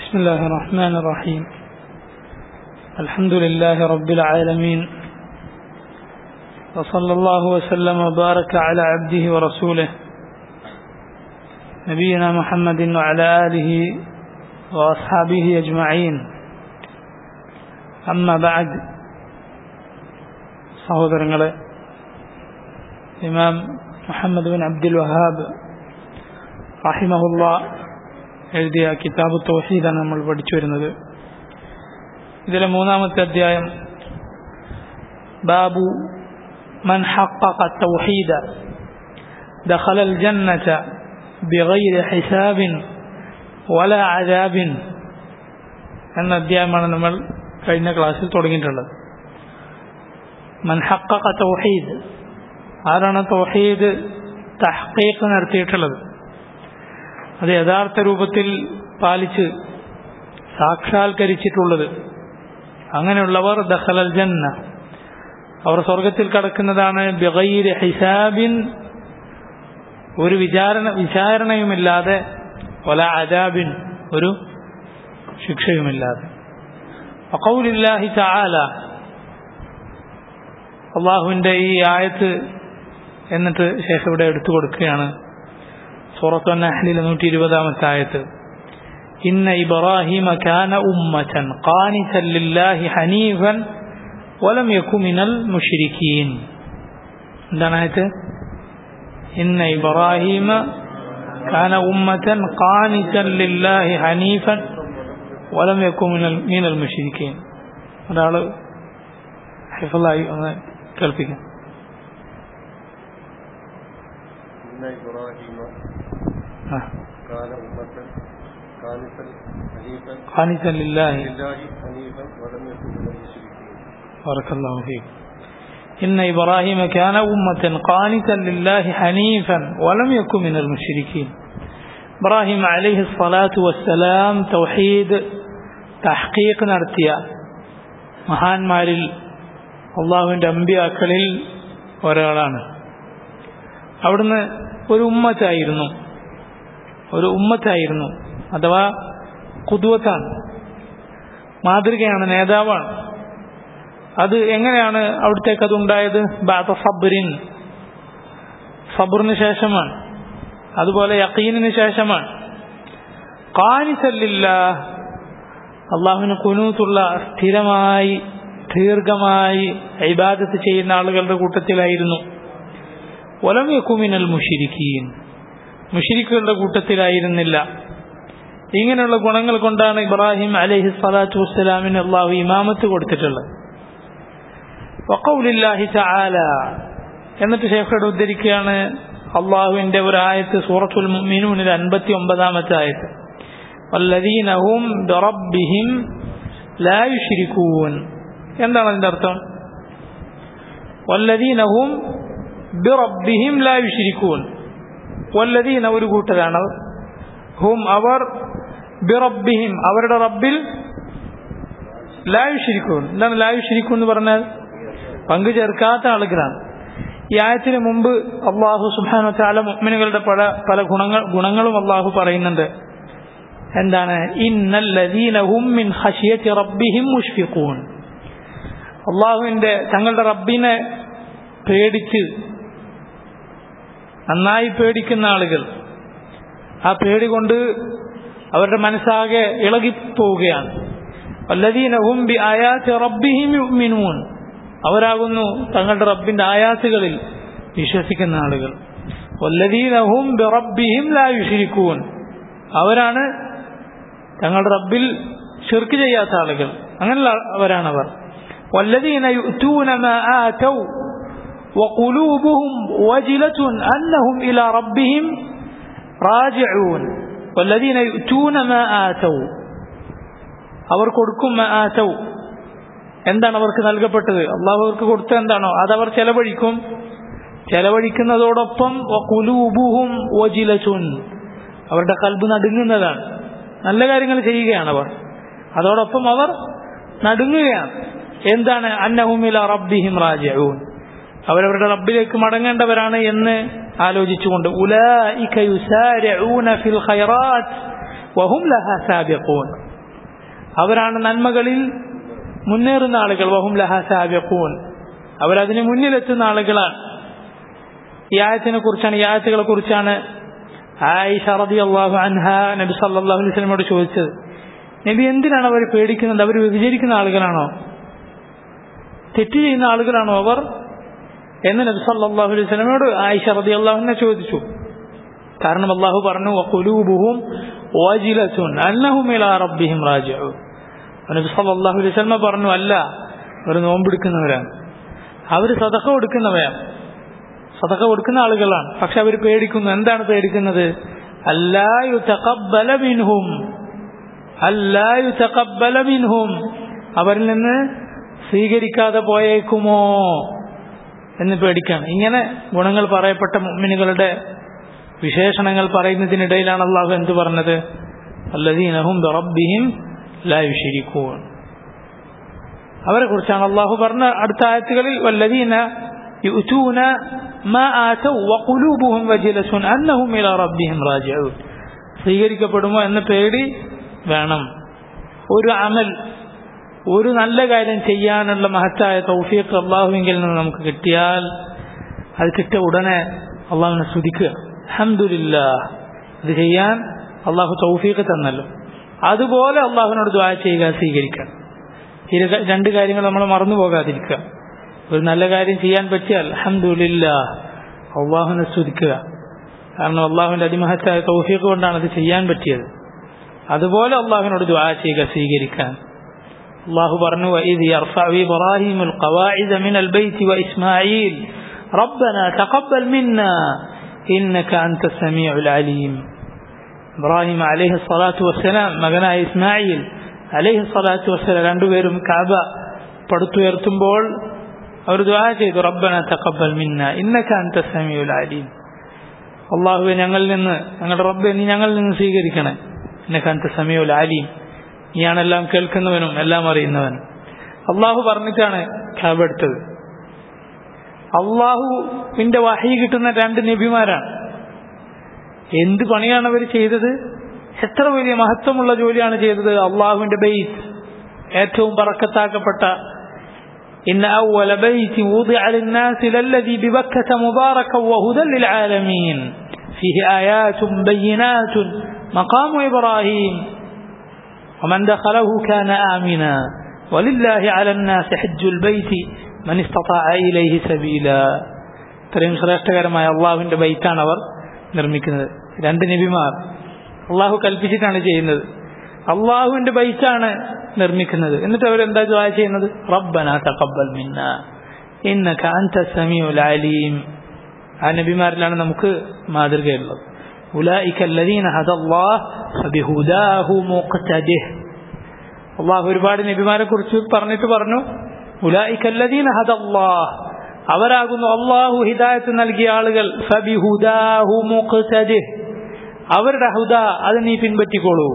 بسم الله الرحمن الرحيم الحمد لله رب العالمين وصلى الله وسلم وبارك على عبده ورسوله نبينا محمد وعلى آله وأصحابه أجمعين أما بعد സഹോദരങ്ങളെ ഇമാം Muhammad bin Abdul Wahab റഹിമഹുല്ല എഴുതിയ കിതാബ് തൗഹീദാണ് നമ്മൾ പഠിച്ചു വരുന്നത് ഇതിലെ മൂന്നാമത്തെ അധ്യായം ബാബു من حقق التوحيد دخل الجنة بغير حساب ولا عذاب എന്ന അധ്യായമാണ് നമ്മൾ കഴിഞ്ഞ ക്ലാസ്സിൽ തുടങ്ങിയിട്ടുള്ളത് മൻ ഹക്കക തൗഹീദ് ആരാണ് തൗഹീദ് തഹ്ഖീഖ് നടത്തിയിട്ടുള്ളത് അത് യഥാർത്ഥ രൂപത്തിൽ പാലിച്ച് സാക്ഷാത്കരിച്ചിട്ടുള്ളത് അങ്ങനെയുള്ളവർ ദഖലൽ ജന്ന അവർ സ്വർഗത്തിൽ കടക്കുന്നതാണ് ബിഗൈർ ഹിസാബിൻ ഒരു വിചാരണ വിചാരണയുമില്ലാതെ വല അജാബിൻ ഒരു ശിക്ഷയുമില്ലാതെ അക്കൗലില്ലാഹി തആല അള്ളാഹുവിൻ്റെ ഈ ആയത്ത് എന്നിട്ട് ശേഷം ഇവിടെ എടുത്തു കൊടുക്കുകയാണ് സൂറത്തു നഹ്ലിലെ നൂറ്റി ഇരുപതാമത്തെ ആയത്ത് ഇന്ന ഇബ്രാഹിമ കാന ഉമ്മതൻ ഖാനിതൻ ലില്ലാഹി ഹനീഫൻ വലം യകു മിനൽ മുശ്രിക്കീൻ എന്താണ് ആയത്ത് ഇന്ന ഇബ്രാഹിമ കാന ഉമ്മതൻ ഖാനിതൻ ലില്ലാഹി ഹനീഫൻ വലം യകു മിനൽ മിനൽ മുശ്രിക്കീൻ ഒരാൾ ഹിഫലായി ഒന്ന് കേൾപ്പിക്കാം إن إبراهيم ആ كان أمة قانتا حنيفا ഖാനിതൻ ലില്ലാഹി لله حنيفا ولم يكن من المشركين بارك الله فيك إن إبراهيم كان أمة قانتا لله حنيفا ولم يكن من المشركين إبراهيم عليه الصلاة والسلام توحيد تحقيق നടത്തിയ മഹാന്മാരിൽ അള്ളാഹുവിൻ്റെ അമ്പിയാക്കളിൽ ഒരാളാണ് അവിടുന്ന് ഒരു ഉമ്മത്തായിരുന്നു ഒരു ഉമ്മത്തായിരുന്നു അഥവാ കുതുവത്താണ് മാതൃകയാണ് നേതാവാണ് അത് എങ്ങനെയാണ് അവിടത്തേക്ക് അതുണ്ടായത് ബാത്ത സബ്രിൻ സബറിന് ശേഷമാണ് അതുപോലെ യക്കീനിന് ശേഷമാണ് കാനിസല്ലില്ല അള്ളാഹുവിന് കുനൂത്തുള്ള സ്ഥിരമായി ദീർഘമായി ഇബാദത്ത് ചെയ്യുന്ന ആളുകളുടെ കൂട്ടത്തിലായിരുന്നു ഒലം യക്കുമിനൽ മുഷിരിക്കീൻ മുഷിരിക്കുകളുടെ കൂട്ടത്തിലായിരുന്നില്ല ഇങ്ങനെയുള്ള ഗുണങ്ങൾ കൊണ്ടാണ് ഇബ്രാഹിം അലഹി സ്വലാത്തു വസ്സലാമിന് അള്ളാഹു ഇമാമത്ത് കൊടുത്തിട്ടുള്ളത് വക്കൗലില്ലാഹി തആല എന്നിട്ട് ശേഖയുടെ ഉദ്ധരിക്കുകയാണ് അള്ളാഹുവിന്റെ ഒരു ആയത്ത് സൂറത്തുൽ മുഅ്മിനൂനിൽ അൻപത്തി ഒമ്പതാമത്തെ ആയത്ത് വല്ലദീന ഹും ബിറബ്ബിഹിം ലാ യുശ്രികൂൻ എന്താണ് അതിന്റെ അർത്ഥം വല്ലദീന ഹും ബിറബ്ബിഹിം ലാ യുശ്രികൂൻ വല്ലദീന ഒരു കൂട്ടരാണ് ഹും അവർ ബിറബ്ബിഹിം അവരുടെ റബ്ബിൽ ലായുഷിരിക്കും എന്താണ് ലായുഷിരിക്കും എന്ന് പറഞ്ഞാൽ പങ്കു ചേർക്കാത്ത ആളുകളാണ് ഈ ആയത്തിന് മുമ്പ് അള്ളാഹു സുബാനു ചാല മുഅ്മിനുകളുടെ പല പല ഗുണങ്ങൾ ഗുണങ്ങളും അള്ളാഹു പറയുന്നുണ്ട് എന്താണ് ഇന്നല്ലദീന ഹും മിൻ ഖശിയത്തി റബ്ബിഹിം മുഷ്ഫിഖൂൻ അള്ളാഹുവിന്റെ തങ്ങളുടെ റബ്ബിനെ പേടിച്ച് നന്നായി പേടിക്കുന്ന ആളുകൾ ആ പേടി കൊണ്ട് അവരുടെ മനസ്സാകെ ഇളകിപ്പോവുകയാണ് വല്ലദീനഹും ബി ആയാത്തി റബ്ബിഹിം യുഅ്മിനൂൻ അവരാകുന്നു തങ്ങളുടെ റബ്ബിന്റെ ആയാത്തുകളിൽ വിശ്വസിക്കുന്ന ആളുകൾ വല്ലദീനഹും ബി റബ്ബിഹിം ലാ യുശ്രിക്കൂൻ അവരാണ് തങ്ങളുടെ റബ്ബിൽ ഷിർക്ക് ചെയ്യാത്ത ആളുകൾ അങ്ങനെയുള്ള അവരാണ് അവർ വല്ലദീന യുഅ്തൂന മാ ആതൗ وقلوبهم وجلة أنهم إلى ربهم راجعون والذين يؤتون ما آتوا അവർ കൊടുക്കും ആറ്റൗ എന്താണ് അവർക്ക് നൽകപ്പെട്ടത് അള്ളാഹു അവർക്ക് കൊടുത്ത എന്താണോ അതവർ ചെലവഴിക്കും ചെലവഴിക്കുന്നതോടൊപ്പം കുലൂബുഹും ഓജിലച്ചുൻ അവരുടെ കൽബ് നടുങ്ങുന്നതാണ് നല്ല കാര്യങ്ങൾ ചെയ്യുകയാണ് അവർ അതോടൊപ്പം അവർ നടുങ്ങുകയാണ് എന്താണ് അന്നഹുമില റബ്ബിഹിം റാജഊൻ അവരവരുടെ റബ്ബിലേക്ക് മടങ്ങേണ്ടവരാണ് എന്ന് ആലോചിച്ചുകൊണ്ട് ഉലായിക യുസാരിഊന ഫിൽ ഖൈറാത്ത് വഹും ലഹാ സാബിഖൂൻ അവരാണ് നന്മകളിൽ മുന്നേറുന്ന ആളുകൾ വഹും ലഹ സാബിഖൂൻ അവരതിന് മുന്നിലെത്തുന്ന ആളുകളാണ് ഈ ആയത്തിനെ കുറിച്ചാണ് ഈ ആയത്തുകളെ കുറിച്ചാണ് ആയിഷ റളിയല്ലാഹു അൻഹ നബി സല്ലല്ലാഹു അലൈഹി വസല്ലമയോട് ചോദിച്ചത് നബി എന്തിനാണ് അവർ പേടിക്കുന്നത് അവർ വിഭജിക്കുന്ന ആളുകളാണോ തെറ്റ് ചെയ്യുന്ന ആളുകളാണോ അവർ എന്ന് നബി സല്ലല്ലാഹു അലൈഹി വസല്ലമയോട് ആയിഷ റളിയല്ലാഹു അൻഹ ചോദിച്ചു കാരണം അള്ളാഹു പറഞ്ഞു വഖുലൂബുഹും വാജിലത്തുൻ അന്നഹും ഇലാ റബ്ബിഹിം റാജിഊൻ നബി സല്ലല്ലാഹു അലൈഹി വസല്ലമ പറഞ്ഞു അല്ല അവർ നോമ്പെടുക്കുന്നവരാണ് അവർ സദഖ കൊടുക്കുന്നവരാണ് സദഖ കൊടുക്കുന്ന ആളുകളാണ് പക്ഷെ അവർ പേടിക്കുന്നു എന്താണ് പേടിക്കുന്നത് അല്ലായു തഖബ്ബല മിൻഹും അല്ലായു തഖബ്ബല മിൻഹും അവരിൽ നിന്ന് സ്വീകരിക്കാതെ പോയേക്കുമോ എന്ന് പേടിക്കാണ് ഇങ്ങനെ ഗുണങ്ങൾ പറയപ്പെട്ട മുഅ്മിനുകളുടെ വിശേഷണങ്ങൾ പറയുന്നതിനിടയിലാണ് അള്ളാഹു എന്ത് പറഞ്ഞത് അല്ലദീനഹും ബിറബ്ബിഹിം ലാ യുശ്രികൂൻ അവരെ കുറിച്ചാണ് അള്ളാഹു പറഞ്ഞ അടുത്ത ആയത്തുകളിൽ വല്ലദീന യുഅ്തൂന മാ ആതൗ വഖുലൂബുഹും വജിലസുൻ അന്നഹും ഇലാ റബ്ബിഹിം റാജിഊൻ സ്വീകരിക്കപ്പെടുമോ എന്ന പേടി വേണം ഒരു അമൽ ഒരു നല്ല കാര്യം ചെയ്യാനുള്ള മഹത്തായ തൗഫീഖ് അള്ളാഹുവിങ്കിൽ നിന്ന് നമുക്ക് കിട്ടിയാൽ അത് കിട്ടിയ ഉടനെ അള്ളാഹുവിനെ സ്തുതിക്കുക അഹമ്മദില്ല ഇത് ചെയ്യാൻ അള്ളാഹു തൗഫീഖ് തന്നല്ലോ അതുപോലെ അള്ളാഹുവിനോട് ദ്വാ ചെയ്യുക സ്വീകരിക്കുക ഈ രണ്ട് കാര്യങ്ങൾ നമ്മൾ മറന്നു പോകാതിരിക്കുക ഒരു നല്ല കാര്യം ചെയ്യാൻ പറ്റിയാൽ അഹമ്മദില്ല അള്ളാഹുവിനെ സ്തുതിക്കുക കാരണം അള്ളാഹുവിന്റെ അതിമഹത്തായ തൗഫീഖ് കൊണ്ടാണ് അത് ചെയ്യാൻ പറ്റിയത് അതുപോലെ അള്ളാഹുവിനോട് ദ്വാ ചെയ്യുക സ്വീകരിക്കാൻ الله برنو وإذ يرفع إبراهيم القواعد من البيت وإسماعيل ربنا تقبل منا إنك أنت السميع العليم إبراهيم عليه الصلاة والسلام مغنى إسماعيل عليه الصلاة والسلام രണ്ടുപേരും കാബ പടുത്തുയർത്തുമ്പോൾ അവർ ദുആ ചെയ്തു റബ്ബന തഖബ്ബൽ മിന്ന ഇന്നക അൻത സമീഉൽ അലീം അള്ളാഹുവെ ഞങ്ങളിൽ നിന്ന് ഞങ്ങളുടെ റബ്ബെ നീ ഞങ്ങളിൽ നിന്ന് സ്വീകരിക്കണേ ഇന്നക അൻത സമീഉൽ അലീം നീയാണെല്ലാം കേൾക്കുന്നവനും എല്ലാം അറിയുന്നവനും അള്ളാഹു പറഞ്ഞിട്ടാണ് ഖാബ എടുത്തത് അള്ളാഹുവിന്റെ വഹി കിട്ടുന്ന രണ്ട് നബിമാരാണ് എന്ത് പണിയാണ് അവർ ചെയ്തത് എത്ര വലിയ മഹത്വമുള്ള ജോലിയാണ് ചെയ്തത് അള്ളാഹുവിന്റെ ബെയ്ത്ത് ഏറ്റവും പറക്കത്താക്കപ്പെട്ട إن أول بيت وضع للناس للذي ببكة مباركا وهدى للعالمين فيه آيات بينات مقام إبراهيم ومن دخله كان آمنا ولله على الناس حج البيت من استطاع إليه سبيلا ഇത്രയും ശ്രേഷ്ഠകരമായ അള്ളാഹുവിന്റെ ബൈറ്റാണ് അവർ നിർമ്മിക്കുന്നത് രണ്ട് നബിമാർ അള്ളാഹു കൽപ്പിച്ചിട്ടാണ് ചെയ്യുന്നത് അള്ളാഹുവിന്റെ ബൈറ്റാണ് നിർമ്മിക്കുന്നത് എന്നിട്ട് അവർ എന്താ ദ്വാ ചെയ്യുന്നത് റബ്ബന തഖബ്ബൽ മിന്ന ഇന്നക അൻത സമീഉൽ അലീം ആ നബിമാരിലാണ് നമുക്ക് മാതൃകയുള്ളത് أولئك الذين هدى الله فبهداه مقتده അള്ളാഹു ഒരുപാട് നബിമാരെ കുറിച്ച് പറഞ്ഞിട്ട് പറഞ്ഞു ഉലായിക്കല്ലദീന ഹദല്ലാഹ് അവരാകുന്നു അള്ളാഹു ഹിദായത്ത് നൽകിയ ആളുകൾ ഫബിഹുദാഹു മുഖ്തദിഹ് അവരുടെ ഹുദ അത് നീ പിൻപറ്റിക്കോളൂ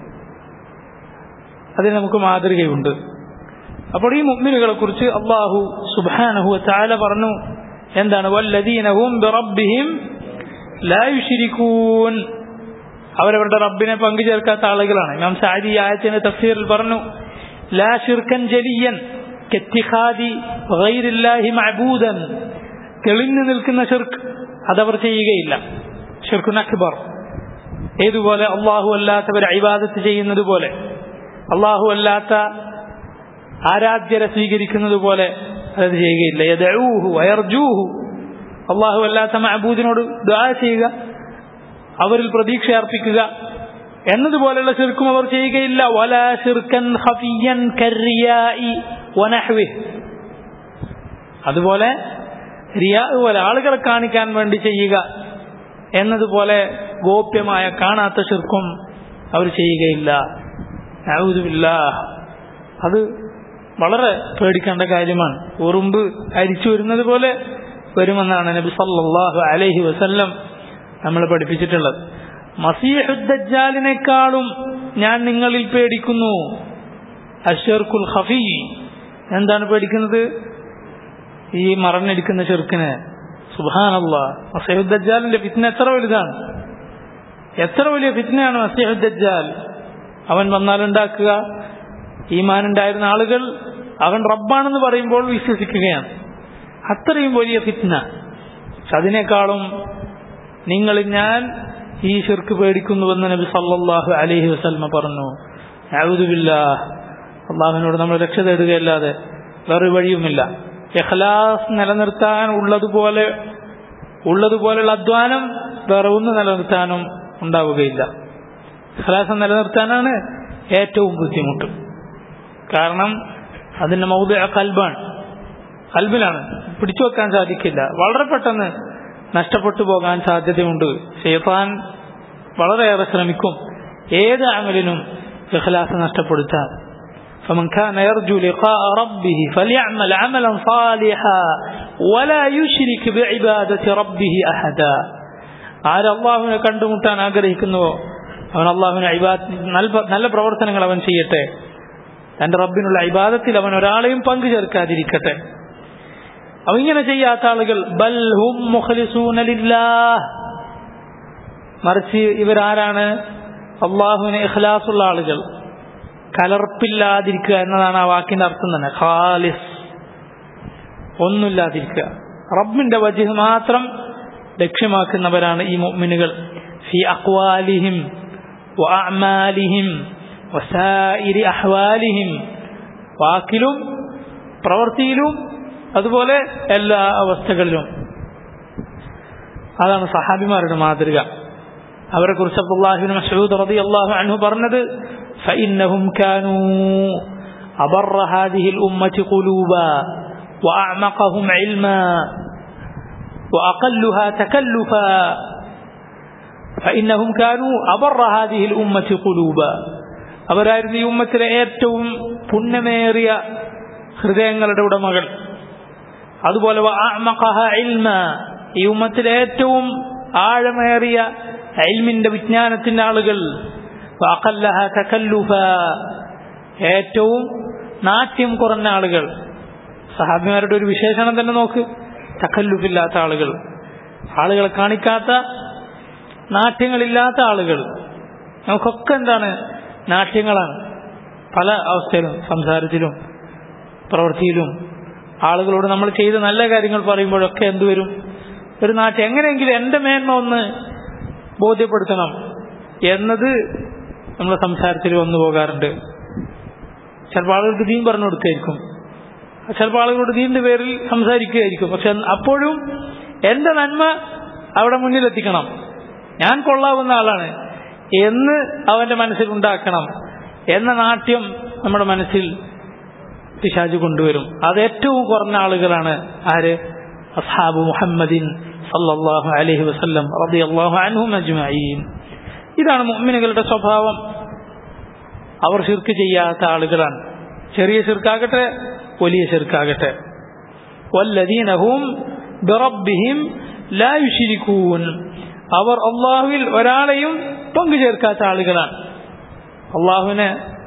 അതിന് നമുക്ക് മാതൃകയുണ്ട് അപ്പോൾ ഈ മുഗ്മിനുകളെ കുറിച്ച് അള്ളാഹു സുബാനഹു താല പറഞ്ഞു എന്താണ് വല്ലദീനഹും ബിറബ്ബിഹിം ലാ യുശ്രികൂൻ അവരവരുടെ റബ്ബിനെ പങ്കു ചേർക്കാത്ത ആളുകളാണ് ഇമാം സാദി ആയത്തിന്റെ തഫ്സീറിൽ പറഞ്ഞു ലാ ഷിർക്കൻ ജലിയൻ കെത്തിഖാദി ഗൈരില്ലാഹി മഅബൂദൻ തെളിഞ്ഞു നിൽക്കുന്ന ഷിർക്ക് അതവർ ചെയ്യുകയില്ല ഷിർക്കുൻ അക്ബർ ഏതുപോലെ അള്ളാഹു അല്ലാത്തവർ ഇബാദത്ത് ചെയ്യുന്നത് പോലെ അള്ളാഹു അല്ലാത്ത ആരാധ്യരെ സ്വീകരിക്കുന്നത് പോലെ അത് ചെയ്യുകയില്ല യദഊഹു വയർജൂഹു അള്ളാഹു അല്ലാത്ത മഹബൂദിനോട് ദ്വാ ചെയ്യുക അവരിൽ പ്രതീക്ഷ അർപ്പിക്കുക എന്നതുപോലെയുള്ള ശിർക്കും അവർ ചെയ്യുകയില്ല വല ഷിർക്കൻ ഖഫിയൻ കർരിയായി വനഹ്വി അതുപോലെ റിയാ പോലെ ആളുകളെ കാണിക്കാൻ വേണ്ടി ചെയ്യുക എന്നതുപോലെ ഗോപ്യമായ കാണാത്ത ശിർക്കും അവർ ചെയ്യുകയില്ല ഔദുബില്ല അത് വളരെ പേടിക്കേണ്ട കാര്യമാണ് ഉറുമ്പ് അരിച്ചു വരുന്നത് പോലെ വരുമെന്നാണ് നബി സല്ലല്ലാഹു അലൈഹി വസല്ലം നമ്മളെ പഠിപ്പിച്ചിട്ടുള്ളത് മസീഹുദ്ദാലിനേക്കാളും ഞാൻ നിങ്ങളിൽ പേടിക്കുന്നു അഷർക്കുൽ ഖഫി എന്താണ് പേടിക്കുന്നത് ഈ മറഞ്ഞെടുക്കുന്ന ചെറുക്കിന് സുബാനല്ല മസീഹുദ്ദാലിന്റെ ഫിത്ന എത്ര വലുതാണ് എത്ര വലിയ ഫിത്നയാണ് മസീഹുദ്ദാൽ അവൻ വന്നാലുണ്ടാക്കുക ഈമാൻ ഉണ്ടായിരുന്ന ആളുകൾ അവൻ റബ്ബാണെന്ന് പറയുമ്പോൾ വിശ്വസിക്കുകയാണ് അത്രയും വലിയ ഫിത്ന പക്ഷെ അതിനേക്കാളും നിങ്ങൾ ഞാൻ ഈ ശിർക്ക് പേടിക്കുന്നുവെന്ന് നബി സല്ലല്ലാഹു അലൈഹി വസല്ലമ പറഞ്ഞു ഔദുബില്ലാ അള്ളാഹുവിനോട് നമ്മൾ രക്ഷ തേടുകയല്ലാതെ വേറെ വഴിയുമില്ല ഇഖ്ലാസ് നിലനിർത്താൻ ഉള്ളതുപോലെ ഉള്ളതുപോലെയുള്ള അധ്വാനം വേറെ ഒന്ന് നിലനിർത്താനും ഉണ്ടാവുകയില്ല ഇഖ്ലാസ് നിലനിർത്താനാണ് ഏറ്റവും ബുദ്ധിമുട്ട് കാരണം അതിന്റെ മൗദ കൽബാണ് കൽബിലാണ് പിടിച്ചു വെക്കാൻ സാധിക്കില്ല വളരെ പെട്ടെന്ന് നഷ്ടപ്പെട്ടു പോകാൻ സാധ്യതയുണ്ട് ഷെയ്ത്താൻ വളരെയേറെ ശ്രമിക്കും ഏത് അമലിനും ഇഖ്ലാസ് നഷ്ടപ്പെടുത്താൻ فمن كان يرجو لقاء ربه فليعمل عملا صالحا ولا يشرك بعبادة ربه أحدا ആര് അള്ളാഹുവിനെ കണ്ടുമുട്ടാൻ ആഗ്രഹിക്കുന്നുവോ അവൻ അള്ളാഹുവിനെ നല്ല പ്രവർത്തനങ്ങൾ അവൻ ചെയ്യട്ടെ തന്റെ റബ്ബിനുള്ള ഇബാദത്തിൽ അവൻ ഒരാളെയും പങ്കു ചേർക്കാതിരിക്കട്ടെ അവ ഇങ്ങനെ ചെയ്യാത്ത ആളുകൾ ബൽ ഹും മുഖലിസൂനലില്ലാഹ് മറിച്ച് ഇവരാരാണ് അള്ളാഹുവിന് ഇഖ്ലാസുള്ള ആളുകൾ കലർപ്പില്ലാതിരിക്കുക എന്നതാണ് ആ വാക്കിന്റെ അർത്ഥം തന്നെ ഖാലിസ് ഒന്നുമില്ലാതിരിക്കുക റബ്ബിന്റെ വജഹ് മാത്രം ലക്ഷ്യമാക്കുന്നവരാണ് ഈ മുഅ്മിനുകൾ ഫി അഖ്വാലിഹിം വഅഅമാലിഹിം വസായിരി അഹ്വാലിഹിം വാക്കിലും പ്രവൃത്തിയിലും അതുപോലെ എല്ലാ അവസ്ഥകളിലും അതാണ് സഹാബിമാരുടെ മാതൃക അവരെ കുറിച്ച് അബ്ദുല്ലാഹിബിൻ മസൂദ് റളിയല്ലാഹു അൻഹു പറഞ്ഞത് فإنهم كانوا أبر هذه الأمة قلوبا وأعمقهم علما وأقلها تكلفا فإنهم كانوا أبر هذه الأمة قلوبا അവരായിരുന്നു ഈ ഉമ്മത്തിലെ ഏറ്റവും പുണ്യമേറിയ ഹൃദയങ്ങളുടെ ഉടമകൾ അതുപോലെ ഈ ഉമ്മത്തിലെ ഏറ്റവും ആഴമേറിയ അൽമിന്റെ വിജ്ഞാനത്തിന്റെ ആളുകൾ ഏറ്റവും നാട്യം കുറഞ്ഞ ആളുകൾ സഹാബിമാരുടെ ഒരു വിശേഷണം തന്നെ നോക്ക് തക്കല്ലുഫില്ലാത്ത ആളുകൾ ആളുകളെ കാണിക്കാത്ത നാട്യങ്ങളില്ലാത്ത ആളുകൾ നമുക്കൊക്കെ എന്താണ് നാട്യങ്ങളാണ് പല അവസ്ഥയിലും സംസാരത്തിലും പ്രവൃത്തിയിലും ആളുകളോട് നമ്മൾ ചെയ്ത നല്ല കാര്യങ്ങൾ പറയുമ്പോഴൊക്കെ എന്തുവരും ഒരു നാട്യം എങ്ങനെയെങ്കിലും എൻ്റെ മേന്മ ഒന്ന് ബോധ്യപ്പെടുത്തണം എന്നത് നമ്മുടെ സംസാരത്തിൽ വന്നു പോകാറുണ്ട് ചിലപ്പോൾ ആളുകൾക്ക് ദീൻ പറഞ്ഞു കൊടുക്കായിരിക്കും ചിലപ്പോൾ ആളുകളോട് ദീനിന്റെ പേരിൽ സംസാരിക്കുകയായിരിക്കും പക്ഷെ അപ്പോഴും എന്റെ നന്മ അവിടെ മുന്നിലെത്തിക്കണം ഞാൻ കൊള്ളാവുന്ന ആളാണ് എന്ന് അവന്റെ മനസ്സിൽ ഉണ്ടാക്കണം എന്ന നാട്യം നമ്മുടെ മനസ്സിൽ പിശാജ് കൊണ്ടുവരും അത് ഏറ്റവും കുറഞ്ഞ ആളുകളാണ് ആര് അസ്ഹാബ് മുഹമ്മദിൻ സല്ലല്ലാഹു അലൈഹി വസല്ലം റളിയല്ലാഹു അൻഹും അജ്മഈൻ ഇതാണ് മുഅ്മിനുകളുടെ സ്വഭാവം അവർ ശിർക്ക് ചെയ്യാത്ത ആളുകളാണ് ചെറിയ ശിർക്കാകട്ടെ വലിയ ശിർക്കാകട്ടെ വല്ലദീനഹും ബിറബ്ബിഹിം ലാ യുശ്രികൂൻ അവർ അള്ളാഹുവിൽ ഒരാളെയും പങ്കു ചേർക്കാത്ത ആളുകളാണ് അള്ളാഹുവിനെ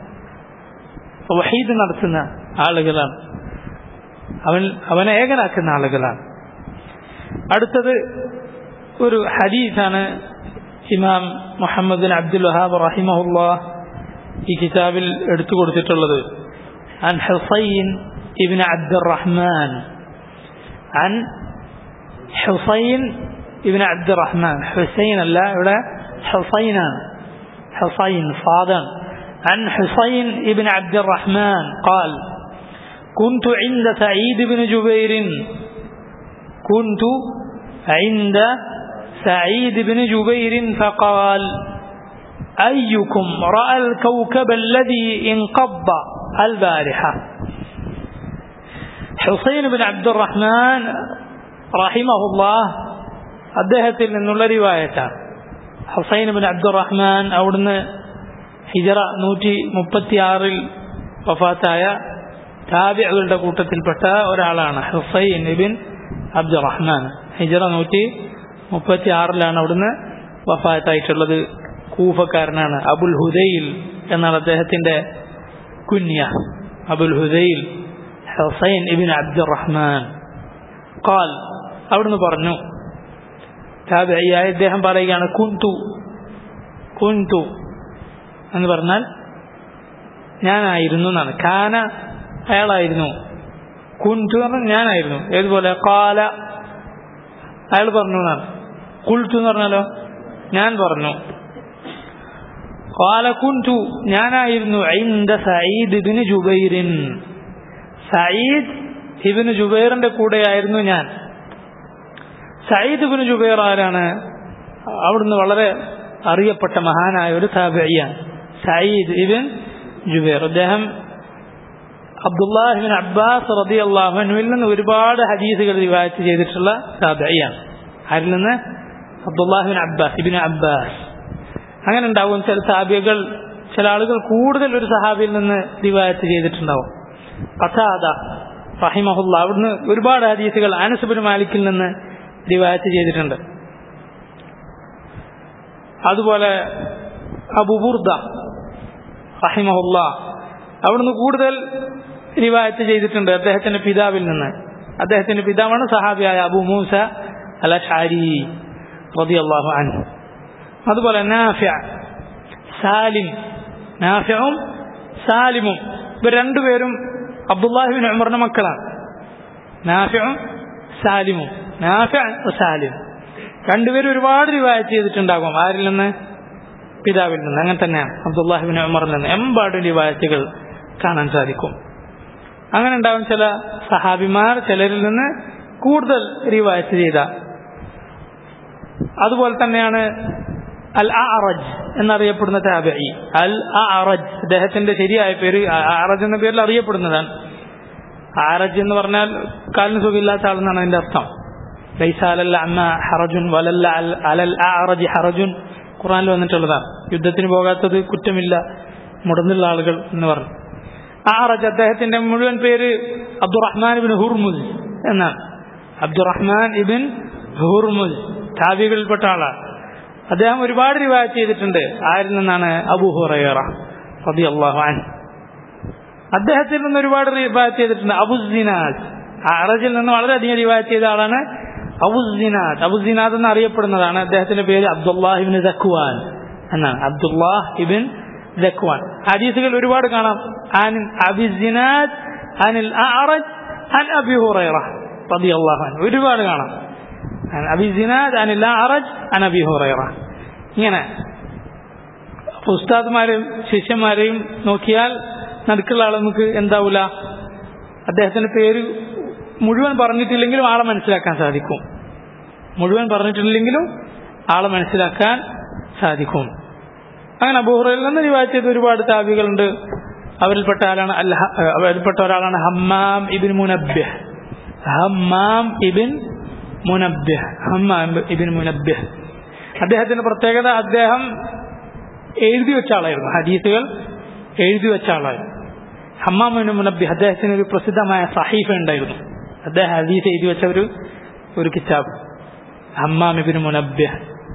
വഹീദ് നടത്തുന്ന ആളുകളാണ് അവൻ അവനെ ഏകനാക്കുന്ന ആളുകളാണ് അടുത്തത് ഒരു ഹദീസാണ് Imam Muhammad bin Abdul Wahhab റഹിമഹുല്ലാ ഈ കിതാബിൽ എടുത്തു കൊടുത്തിട്ടുള്ളത് عن حصين ابن عبد الرحمن عن حصين ابن عبد الرحمن حسين لا ولا حصين حصين صادا عن حصين ابن عبد الرحمن قال كنت عند سعيد بن جبير كنت عند سعيد بن جبير فقال أيكم رأى الكوكب الذي انقض البارحة حسين بن عبد الرحمن رحمه الله അദ്ദേഹത്തിൽ നിന്നുള്ള റിവായത്താണ് ഹുസൈൻ ബിൻ അബ്ദുറഹ്മാൻ അവിടുന്ന് ഹിജറ നൂറ്റി മുപ്പത്തി ആറിൽ വഫാത്തായ താബികളുടെ കൂട്ടത്തിൽപ്പെട്ട ഒരാളാണ് ഹുസൈൻ ബിൻ അബ്ദുറഹ്മാൻ ഹിജറ നൂറ്റി മുപ്പത്തി ആറിലാണ് അവിടുന്ന് വഫാത്തായിട്ടുള്ളത് കൂഫക്കാരനാണ് അബുൽ ഹുദൈൽ എന്നാണ് അദ്ദേഹത്തിന്റെ കുന്യ അബുൽ ഹുദൈൽ ഹുസൈൻ ഇബിൻ അബ്ദുറഹ്മാൻ ഖാൽ അവിടുന്ന് പറഞ്ഞു താബിയായ ഇദ്ദേഹം പറയുകയാണ് കുന്തു കുന്തു എന്ന് പറഞ്ഞാൽ ഞാനായിരുന്നു എന്നാണ് കാന അയാളായിരുന്നു കുൻറ്റു എന്ന് പറഞ്ഞാൽ ഞാനായിരുന്നു ഏതുപോലെ കാല അയാൾ പറഞ്ഞു എന്നാണ് കുൽത്തു എന്ന് പറഞ്ഞാലോ ഞാൻ പറഞ്ഞു കാല കുൻറ്റു ഞാനായിരുന്നു ഐന്ദ സയ്യിദ് ഇബ്നു ജുബൈറിൻ സയ്യിദ് ഇബ്നു ജുബൈറിന്റെ കൂടെയായിരുന്നു ഞാൻ സയ്യിദ് ഇബ്നു ജുബൈർ ആരാണ് അവിടുന്ന് വളരെ അറിയപ്പെട്ട മഹാനായ ഒരു താബിയാണ് സയ്യിദ് ഇബിൻ ജുബൈർ അദ്ദേഹം അബ്ദുല്ലാഹിബിൻ അബ്ബാസ് റതി അള്ളാഹുനുവിൽ നിന്ന് ഒരുപാട് ഹദീസുകൾ റിവായത്ത് ചെയ്തിട്ടുള്ള താബിയാണ് ആരിൽ നിന്ന് അബ്ദുല്ലാഹിബിൻ അബ്ബാസ് ഇബിൻ അബ്ബാസ് അങ്ങനെ ഉണ്ടാവും ചില സാബിയകൾ ചില ആളുകൾ കൂടുതൽ ഒരു സഹാബിയിൽ നിന്ന് റിവായത്ത് ചെയ്തിട്ടുണ്ടാവും കഥാദ റഹിമഹുല്ല അവിടുന്ന് ഒരുപാട് ഹദീസുകൾ അനസുബിൻ മാലിക്കിൽ നിന്ന് റിവായത്ത് ചെയ്തിട്ടുണ്ട് അതുപോലെ അബുബുർദ റഹിമഹുല്ല അവിടുന്ന് കൂടുതൽ റിവായത്ത് ചെയ്തിട്ടുണ്ട് അദ്ദേഹത്തിന്റെ പിതാവിൽ നിന്ന് അദ്ദേഹത്തിന്റെ പിതാവാണ് സഹാബിയായ അബു മൂസ അല ഷാരി റളിയല്ലാഹു അൻഹു അതുപോലെ നാഫിയ സാലിം നാഫിയും സാലിമും ഇവർ രണ്ടുപേരും അബ്ദുല്ലാഹിബിൻ ഉമറിന്റെ മക്കളാണ് നാഫിയും സാലിമും നാഫിയ സാലിം രണ്ടുപേരും ഒരുപാട് റിവായത്ത് ചെയ്തിട്ടുണ്ടാകും ആരിൽ നിന്ന് പിതാവിൽ നിന്ന് അങ്ങനെ തന്നെയാണ് അബ്ദുല്ലാഹിബിൻ ഉമറിൽ നിന്ന് എമ്പാടും റിവായത്തുകൾ കാണാൻ സാധിക്കും അങ്ങനെ ഉണ്ടാവും ചില സഹാബിമാർ ചിലരിൽ നിന്ന് കൂടുതൽ റിവായത്ത് ചെയ്ത അതുപോലെ തന്നെയാണ് അൽ അറജ് എന്നറിയപ്പെടുന്ന താബി അൽ അറജ് അദ്ദേഹത്തിന്റെ ശരിയായ പേര് അറജ് എന്ന പേരിൽ അറിയപ്പെടുന്നതാണ് ആറജ് എന്ന് പറഞ്ഞാൽ കാലിന് സുഖമില്ലാത്ത ആളെന്നാണ് അതിന്റെ അർത്ഥം ലൈസാലല്ല അമ്മ ഹറജുൻ വലല്ല അലൽ അറജ് ഹറജുൻ ഖുറാനിൽ വന്നിട്ടുള്ളതാണ് യുദ്ധത്തിന് പോകാത്തത് കുറ്റമില്ല മുടന്നുള്ള ആളുകൾ എന്ന് പറഞ്ഞു ആറജ് അദ്ദേഹത്തിന്റെ മുഴുവൻ പേര് അബ്ദുറഹ്മാൻ ഇബിൻ ഹുർമുസ് എന്നാണ് അബ്ദുറഹ്മാൻ ഇബിൻ ഹുർമുസ് താബികളിൽപ്പെട്ട ആളാണ് അദ്ദേഹം ഒരുപാട് റിവായത്ത് ചെയ്തിട്ടുണ്ട് ആരിൽ നിന്നാണ് അബു ഹുറൈറ റളിയല്ലാഹു അൻഹു അദ്ദേഹത്തിൽ നിന്ന് ഒരുപാട് റിവായത്ത് ചെയ്തിട്ടുണ്ട് അബുസിനാദ് അറജിൽ നിന്ന് വളരെയധികം റിവായത്ത് ചെയ്ത ആളാണ് അബുസിനാദ് അബുസിനാദ് എന്ന് അറിയപ്പെടുന്നതാണ് അദ്ദേഹത്തിന്റെ പേര് അബ്ദുല്ലാഹിബിൻ ദഖ്വാൻ എന്നാണ് അബ്ദുല്ലാഹ് ഇബിൻ ദഖ്വാൻ ഹദീസുകൾ ഒരുപാട് കാണാം عن أبي الزناد عن الأعرج عن أبي هريرة رضي الله عنه ഒരുപാട് കാണാം عن أبي الزناد عن الأعرج عن أبي هريرة ഇങ്ങനെ ഉസ്താദ്മാരെയും ശിഷ്യന്മാരെയും നോക്കിയാൽ നടുക്കുള്ള ആൾ നമുക്ക് എന്താവൂല അദ്ദേഹത്തിന്റെ പേര് മുഴുവൻ പറഞ്ഞിട്ടില്ലെങ്കിലും ആളെ മനസ്സിലാക്കാൻ സാധിക്കും മുഴുവൻ പറഞ്ഞിട്ടില്ലെങ്കിലും ആളെ മനസ്സിലാക്കാൻ സാധിക്കും അങ്ങനെ അബൂഹുറയിൽ നിന്ന് റിവായത്ത് ചെയ്ത ഒരുപാട് താബികളുണ്ട് അവരിൽപ്പെട്ട ആളാണ് അല്ല അവരിൽപ്പെട്ട ഒരാളാണ് Hammam ibn Munabbih Hammam ibn Munabbih Hammam ibn Munabbih അദ്ദേഹത്തിന്റെ പ്രത്യേകത അദ്ദേഹം എഴുതി വെച്ച ആളായിരുന്നു ഹദീസുകൾ എഴുതി വെച്ച ആളായിരുന്നു ഹമ്മാമിന് മുനബ്ബി അദ്ദേഹത്തിന് ഒരു പ്രസിദ്ധമായ സഹീഫ ഉണ്ടായിരുന്നു അദ്ദേഹം ഹദീസ് എഴുതി വെച്ച ഒരു ഒരു കിതാബ് ഹമ്മാമിബിന് മുനബ്യ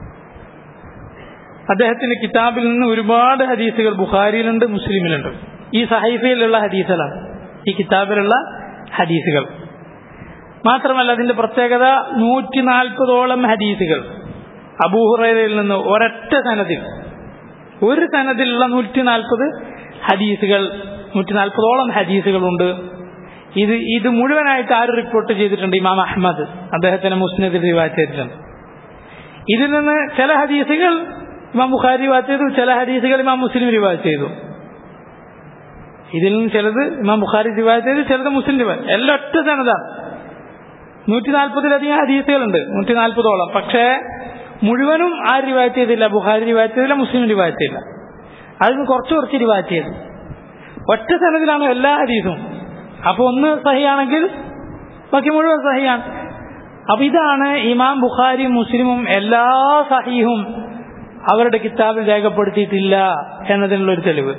അദ്ദേഹത്തിന്റെ കിതാബിൽ നിന്ന് ഒരുപാട് ഹദീസുകൾ ബുഖാരിയിലുണ്ട് മുസ്ലിമിലുണ്ട് ഈ സഹൈഫയിലുള്ള ഹദീസുകളാണ് ഈ കിതാബിലുള്ള ഹദീസുകൾ മാത്രമല്ല അതിന്റെ പ്രത്യേകത നൂറ്റി നാൽപ്പതോളം ഹദീസുകൾ അബൂഹുറയിൽ നിന്ന് ഒരൊറ്റ സനദിൽ ഒരു സനദിലുള്ള നൂറ്റി നാൽപ്പത് ഹദീസുകൾ നൂറ്റി നാൽപ്പതോളം ഹദീസുകളുണ്ട് ഇത് ഇത് മുഴുവനായിട്ട് ആര് റിപ്പോർട്ട് ചെയ്തിട്ടുണ്ട് ഇമാം അഹമ്മദ് അദ്ദേഹത്തിന് മുസ്നദിൽ റിവാജ് ചെയ്തിട്ടുണ്ട് ഇതിൽ നിന്ന് ചില ഹദീസുകൾ ഇമാം ബുഖാരി റിവാജ് ചെയ്തു ചില ഹദീസുകൾ ഇമാം മുസ്ലിം റിവാജ് ചെയ്തു ഇതിൽ നിന്ന് ചിലത് ഇമാം ബുഖാരി റിവാജ് ചെയ്തു ചിലത് മുസ്ലിം റിവാജ് എല്ലാം ഒറ്റ സനതാണ് നൂറ്റി നാൽപ്പതിലധികം ഹദീസുകളുണ്ട് നൂറ്റി നാൽപ്പതോളം പക്ഷേ മുഴുവനും ആര് റിവായത്ത് ചെയ്തില്ല ബുഖാരി റിവായത്ത് ചെയ്തില്ല മുസ്ലിം റിവായത്ത് ചെയ്തില്ല അതിന് കുറച്ച് കുറച്ച് റിവായത്ത് ചെയ്തു ഒറ്റ സനദിലാണ് എല്ലാ ഹദീസും അപ്പൊ ഒന്ന് സഹിയാണെങ്കിൽ ബാക്കി മുഴുവൻ സഹിയാണ് അപ്പൊ ഇതാണ് ഇമാം ബുഖാരി മുസ്ലിമും എല്ലാ സഹീഹും അവരുടെ കിതാബിൽ രേഖപ്പെടുത്തിയിട്ടില്ല എന്നതിനുള്ള ഒരു തെളിവ്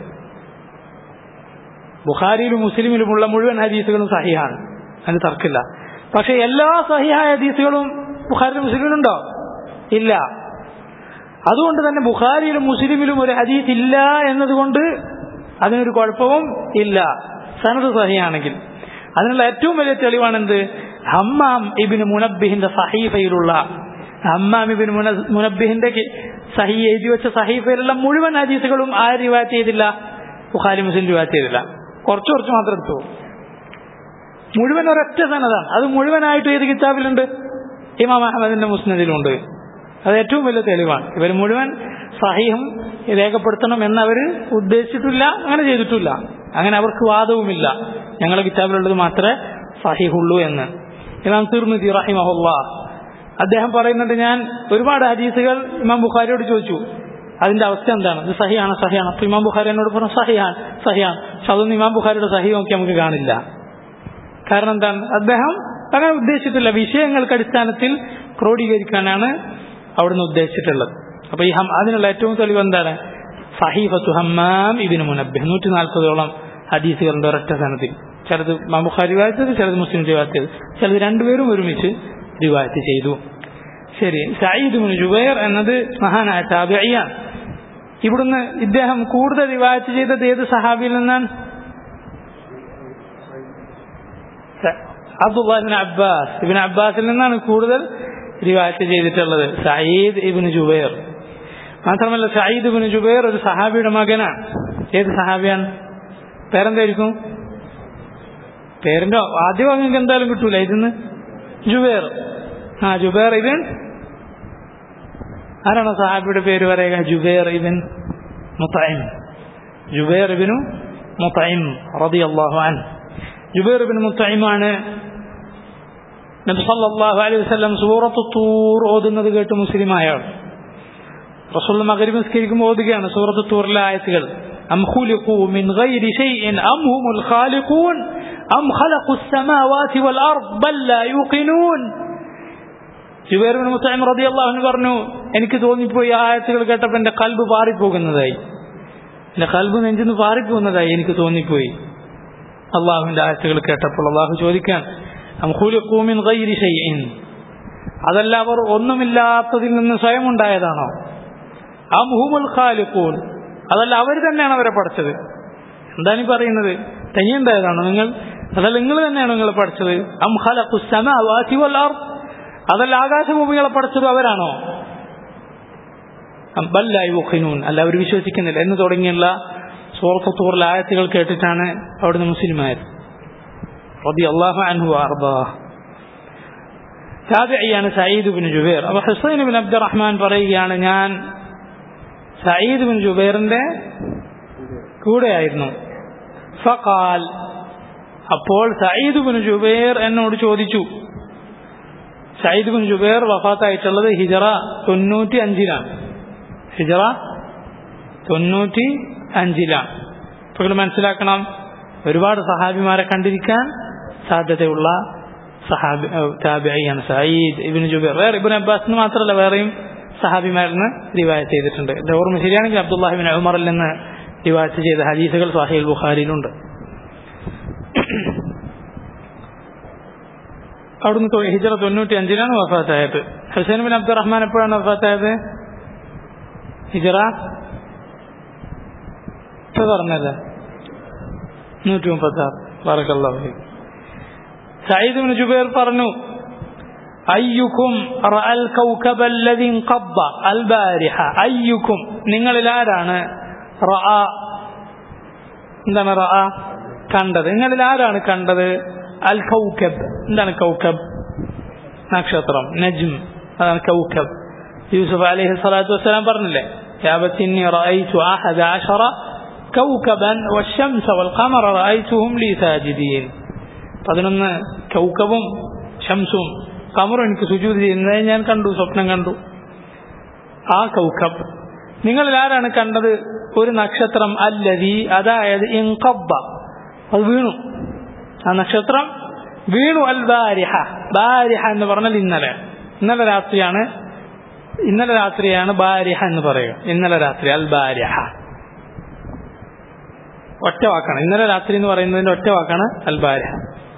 ബുഖാരിയിലും മുസ്ലിമിലുമുള്ള മുഴുവൻ ഹദീസുകളും സഹിയാണ് അതിന് തർക്കില്ല പക്ഷെ എല്ലാ സഹിയായ ഹദീസുകളും ബുഖാരിലും മുസ്ലിമിലുണ്ടോ ഇല്ല അതുകൊണ്ട് തന്നെ ബുഖാരിയിലും മുസ്ലിമിലും ഒരു ഹദീസ് ഇല്ല എന്നതുകൊണ്ട് അതിനൊരു കുഴപ്പവും ഇല്ല സനത് സഹിയാണെങ്കിൽ അതിനുള്ള ഏറ്റവും വലിയ തെളിവാണെന്ത് ഹമ്മാം ഇബിന് മുനബിഹിന്റെ സഹീഫയിലുള്ള ഹമ്മാം ഇബിന് മുനബിഹിന്റെ സഹി എഴുതി വെച്ച സഹീഫയിലുള്ള മുഴുവൻ ഹദീസുകളും ആര് റിവായത്ത് ചെയ്തില്ല ബുഖാരി മുസ്ലിം റിവായത്ത് ചെയ്തില്ല കുറച്ച് കുറച്ച് മാത്രം എടുത്തു മുഴുവൻ ഒരൊറ്റ സനതാണ് അത് മുഴുവനായിട്ട് ഏത് കിതാബിലുണ്ട് ഇമാം അഹമ്മദിന്റെ മുസ്നദിലുണ്ട് അത് ഏറ്റവും വലിയ തെളിവാണ് ഇവർ മുഴുവൻ സഹീഹും രേഖപ്പെടുത്തണം എന്നവർ ഉദ്ദേശിച്ചിട്ടില്ല അങ്ങനെ ചെയ്തിട്ടില്ല അങ്ങനെ അവർക്ക് വാദവുമില്ല ഞങ്ങളുടെ കിതാബിലുള്ളത് മാത്രമേ സഹീഹുള്ളൂ എന്ന് ഇമാം തിർമിതി റഹിമഹുല്ല അദ്ദേഹം പറയുന്നുണ്ട് ഞാൻ ഒരുപാട് ഹദീസുകൾ ഇമാം ബുഖാരിയോട് ചോദിച്ചു അതിന്റെ അവസ്ഥ എന്താണ് ഇത് സഹിയാണ് സഹിയാണ് അപ്പൊ ഇമാം ബുഖാരി എന്നോട് പറഞ്ഞു സഹിയാണ് സഹിയാണ് പക്ഷെ അതൊന്നും ഇമാം ബുഖാരിയുടെ സഹി നോക്കി നമുക്ക് കാണില്ല കാരണം എന്താണ് അദ്ദേഹം അങ്ങനെ ഉദ്ദേശിച്ചിട്ടില്ല വിഷയങ്ങൾക്ക് അടിസ്ഥാനത്തിൽ ക്രോഡീകരിക്കാനാണ് അവിടുന്ന് ഉദ്ദേശിച്ചിട്ടുള്ളത് അപ്പൊ ഈ ഹം അതിനുള്ള ഏറ്റവും തെളിവ് എന്താണ് സഹീഫത്തു ഹമ്മാം ഇതിന് മുനബ്ബ് നൂറ്റി നാൽപ്പതോളം ഹദീസുകളുണ്ട് ഒരൊറ്റ സ്ഥാനത്തിൽ ചിലത് ബുഖാരി റിവായത്ത് ചിലത് മുസ്ലിം റിവായത്ത് ചെയ്തു ചിലത് രണ്ടുപേരും ഒരുമിച്ച് റിവായത്ത് ചെയ്തു ശരി സയ്യിദ് മുൻ ജുബൈർ എന്നത് മഹാനായ താബിയാണ് ഇവിടുന്ന് ഇദ്ദേഹം കൂടുതൽ റിവായത്ത് ചെയ്തത് ഏത് സഹാബിയിൽ നിന്നാണ് അബ്ദുല്ലാഹിബിൻ അബ്ബാസ് ഇബിൻ അബ്ബാസിൽ നിന്നാണ് കൂടുതൽ റിവായത്ത് ചെയ്തിട്ടുള്ളത് സയ്യിദ് ഇബിൻ ജുബൈർ മാത്രമല്ല സയ്യിദ് ഇബിൻ ജുബൈർ ഒരു സഹാബിയുടെ മകനാണ് ഏത് സഹാബിയാണ് പേരെന്തായിരിക്കും പേരിന്റെ ആദ്യം നിങ്ങൾക്ക് എന്തായാലും കിട്ടൂല ഇതിന്ന് ജുബൈർ ആ ജുബൈർ ഇബിൻ ആരാണ് സഹാബിയുടെ പേര് പറയുക ജുബൈർ ഇബിൻ മുത്തൈം ജുബൈർ ഇബിനു മുത്തൈം റളിയല്ലാഹു അൻഹു ജുബൈർ ഇബിൻ മുത്തൈമാണ് നബി സല്ലല്ലാഹു അലൈഹി വസല്ലം സൂറത്തു തൂർ ഓതുന്നത് കേട്ട് മുസ്ലിമായ ആൾ റസൂൽ മഗ്രിബ് നിസ്കരിക്കുമ്പോൾ ഓതുകയാണ് സൂറത്തു തൂറിലെ ആയത്തുകൾ أم خلقوا من غير شيء أم هم الخالقون أم خلقوا السماوات والأرض بل لا يوقنون ജുബൈർ ബിൻ മുത്തൈം റളിയല്ലാഹു അൻഹു പറഞ്ഞു എനിക്ക് തോന്നിപ്പോയി ആ ആയത്തുകൾ കേട്ടപ്പോൾ എൻ്റെ കൽബ് പാറിപ്പോകുന്നതായി എൻ്റെ കൽബ് നെഞ്ചിന്ന് പാറിപ്പോകുന്നതായി എനിക്ക് തോന്നിപ്പോയി അള്ളാഹുവിന്റെ ആയത്തുകൾ കേട്ടപ്പോൾ അള്ളാഹു ചോദിക്കാൻ അതല്ല അവർ ഒന്നുമില്ലാത്തതിൽ നിന്ന് സ്വയം ഉണ്ടായതാണോ അംഹുമുൽ ഖാലിഖൂൻ അതല്ല അവർ തന്നെയാണ് അവരെ പഠിച്ചത് എന്താണ് ഈ പറയുന്നത് തനിയുണ്ടായതാണോ നിങ്ങൾ അതല്ല നിങ്ങൾ തന്നെയാണ് നിങ്ങളെ പഠിച്ചത് അം ഖലഖുസ്സമാവാതി വൽ അർദ് അതല്ല ആകാശഭൂമികളെ പഠിച്ചത് അവരാണോ ബല്ലായി മുഖിനൂൻ അല്ല അവർ വിശ്വസിക്കുന്നില്ല എന്ന് തുടങ്ങിയുള്ള സൂറത്തൂറിലെ ആയത്തുകൾ കേട്ടിട്ടാണ് അവിടുന്ന് മുസ്ലിമായത് റബി അള്ളാഹു അൻഹു അർബാ താബിയാണ് സയ്യിദ് ബിൻ ജുബൈർ അപ്പൊ ഹുസൈൻ ബിൻ അബ്ദുറഹ്മാൻ പറയുകയാണ് ഞാൻ സയ്യിദ് ബിൻ ജുബൈറിന്റെ കൂടെയായിരുന്നു ഫഖാൽ അപ്പോൾ സയ്യിദ് ബിൻ ജുബൈർ എന്നോട് ചോദിച്ചു സയ്യിദ് ബിൻ ജുബൈർ വഫാത്തായിട്ടുള്ളത് ഹിജറ തൊണ്ണൂറ്റി അഞ്ചിലാണ് ഹിജറ തൊണ്ണൂറ്റി അഞ്ചിലാണ് ഇപ്പോൾ മനസ്സിലാക്കണം ഒരുപാട് സഹാബിമാരെ കണ്ടിരിക്കാൻ സാധ്യതയുള്ള സഹാബി താബിയാണ് സയ്യിദ് ഇബിൻ ജുബൈർ വേറെ ഇബിൻ അബ്ബാസിന് മാത്രമല്ല വേറെയും സഹാബിമാരിൽ റിവായത്ത് ചെയ്തിട്ടുണ്ട് എന്റെ ഓർമ്മ ശരിയാണെങ്കിൽ അബ്ദുല്ലാഹിബിൻ ഉമറിൽ നിന്ന് റിവായത്ത് ചെയ്ത ഹദീസുകൾ സാഹിൽ ബുഖാരിയിലുണ്ട് അവിടുന്ന് ഹിജറ തൊണ്ണൂറ്റി അഞ്ചിലാണ് വഫാത്തായത് ഹുസൈൻ ബിൻ അബ്ദുറഹ്മാൻ എപ്പോഴാണ് വഫാത്തായത് ഹിജറ ഇപ്പൊ പറഞ്ഞല്ലേ നൂറ്റി മുപ്പത്തി ആറ് പറക്കല്ലാഹു സയ്യിദ് ബിൻ ജുബൈർ പറഞ്ഞു അയ്യുക്കും റഅൽ കൗകബ അല്ലദി ഖബ്ബ അൽ ബാരിഹ അയ്യുക്കും നിങ്ങളിൽ ആരാണ് റഅ എന്താണ് റഅ കണ്ടത് നിങ്ങളിൽ ആരാണ് കണ്ടത് അൽ കൗകബ് എന്താണ് കൗകബ് നക്ഷത്രം നജ്ം അതാണ് കൗകബ് യൂസുഫ് അലൈഹി സ്വലാത്തു വസ്സലാം പറഞ്ഞില്ലേ യാബത്തിന്നി റഅയ്തു അഹദ അശറ كوكبا والشمس والقمر رأيتهم لي ساجدين പതിനൊന്ന് കൗക്കബും ഷംസും കമറും എനിക്ക് സുജൂത് ചെയ്യുന്നത് ഞാൻ കണ്ടു സ്വപ്നം കണ്ടു ആ കൗക്കബ് നിങ്ങളിൽ ആരാണ് കണ്ടത് ഒരു നക്ഷത്രം അല്ലതി അതായത് ഇൻകബ്ബ അത് വീണു ആ നക്ഷത്രം വീണു അൽ ബാരിഹ ബാരിഹ എന്ന് പറഞ്ഞാൽ ഇന്നലെ ഇന്നലെ രാത്രിയാണ് ഇന്നലെ രാത്രിയാണ് ബാരിഹ എന്ന് പറയുക ഇന്നലെ രാത്രി അൽ ബാരിഹ ഒറ്റ വാക്കാണ് ഇന്നലെ രാത്രി എന്ന് പറയുന്നതിന്റെ ഒറ്റ വാക്കാണ് അൽ ബാരിഹ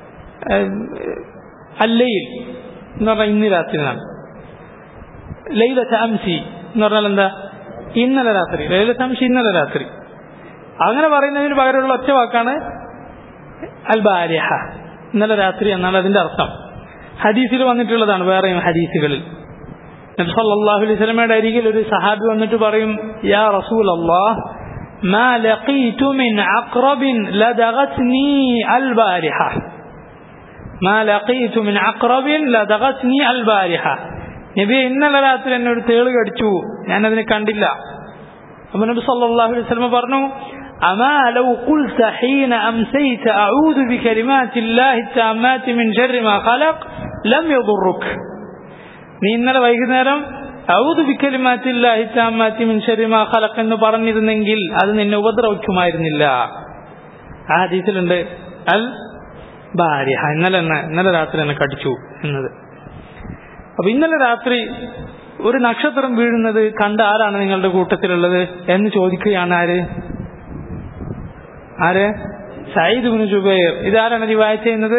അല്ലയിൽ എന്ന് പറഞ്ഞാൽ ഇന്ന് രാത്രി എന്നാണ് ലൈലത്ത് അംസി എന്ന് പറഞ്ഞാൽ എന്താ ഇന്നലെ രാത്രി ലൈലത്ത് അംസി ഇന്നലെ രാത്രി അങ്ങനെ പറയുന്നതിന് പകരമുള്ള ഒറ്റ വാക്കാണ് അൽ ബാരിഹ ഇന്നലെ രാത്രി എന്നാണ് അതിന്റെ അർത്ഥം ഹദീസിൽ വന്നിട്ടുള്ളതാണ് വേറെയും ഹദീസുകളിൽ നബ്സല്ലാഹു അലൈഹി സ്വലമയുടെ അരികിൽ ഒരു സഹാബി വന്നിട്ട് പറയും യാ റസൂൽ അള്ളാഹ് ما لقيت من عقرب لدغتني البارحة ما لقيت من عقرب لدغتني البارحة നബി ഇന്നലെ രാത്രി എന്നെ ഒരു തേള് കടിച്ചു ഞാനതിനെ കണ്ടില്ല അപ്പൊ നബി സല്ലല്ലാഹു അലൈഹി വസല്ലം പറഞ്ഞു أما لو قلت حين أمسيت أعوذ بكلمات الله التامات من شر ما خلق لم يضرك നീ ഇന്നലെ വൈകുന്നേരം ഔദു ബിക്കലിമാറ്റില്ലാഹി താമാറ്റി മിൻ ശരി മാ ഖലഖ് എന്ന് പറഞ്ഞിരുന്നെങ്കിൽ അത് നിന്നെ ഉപദ്രവിക്കുമായിരുന്നില്ല ആ ഹദീസിലുണ്ട് അൽ ബാരിഹ ഇന്നലെ എന്നെ ഇന്നലെ രാത്രി എന്നെ കടിച്ചു എന്നത് അപ്പൊ ഇന്നലെ രാത്രി ഒരു നക്ഷത്രം വീഴുന്നത് കണ്ട ആരാണ് നിങ്ങളുടെ കൂട്ടത്തിലുള്ളത് എന്ന് ചോദിക്കുകയാണ് ആര് ആര് സയ്യിദ് ഇബ്നു ജുബൈർ ഇതാരാണ് റിവായത്ത് ചെയ്യുന്നത്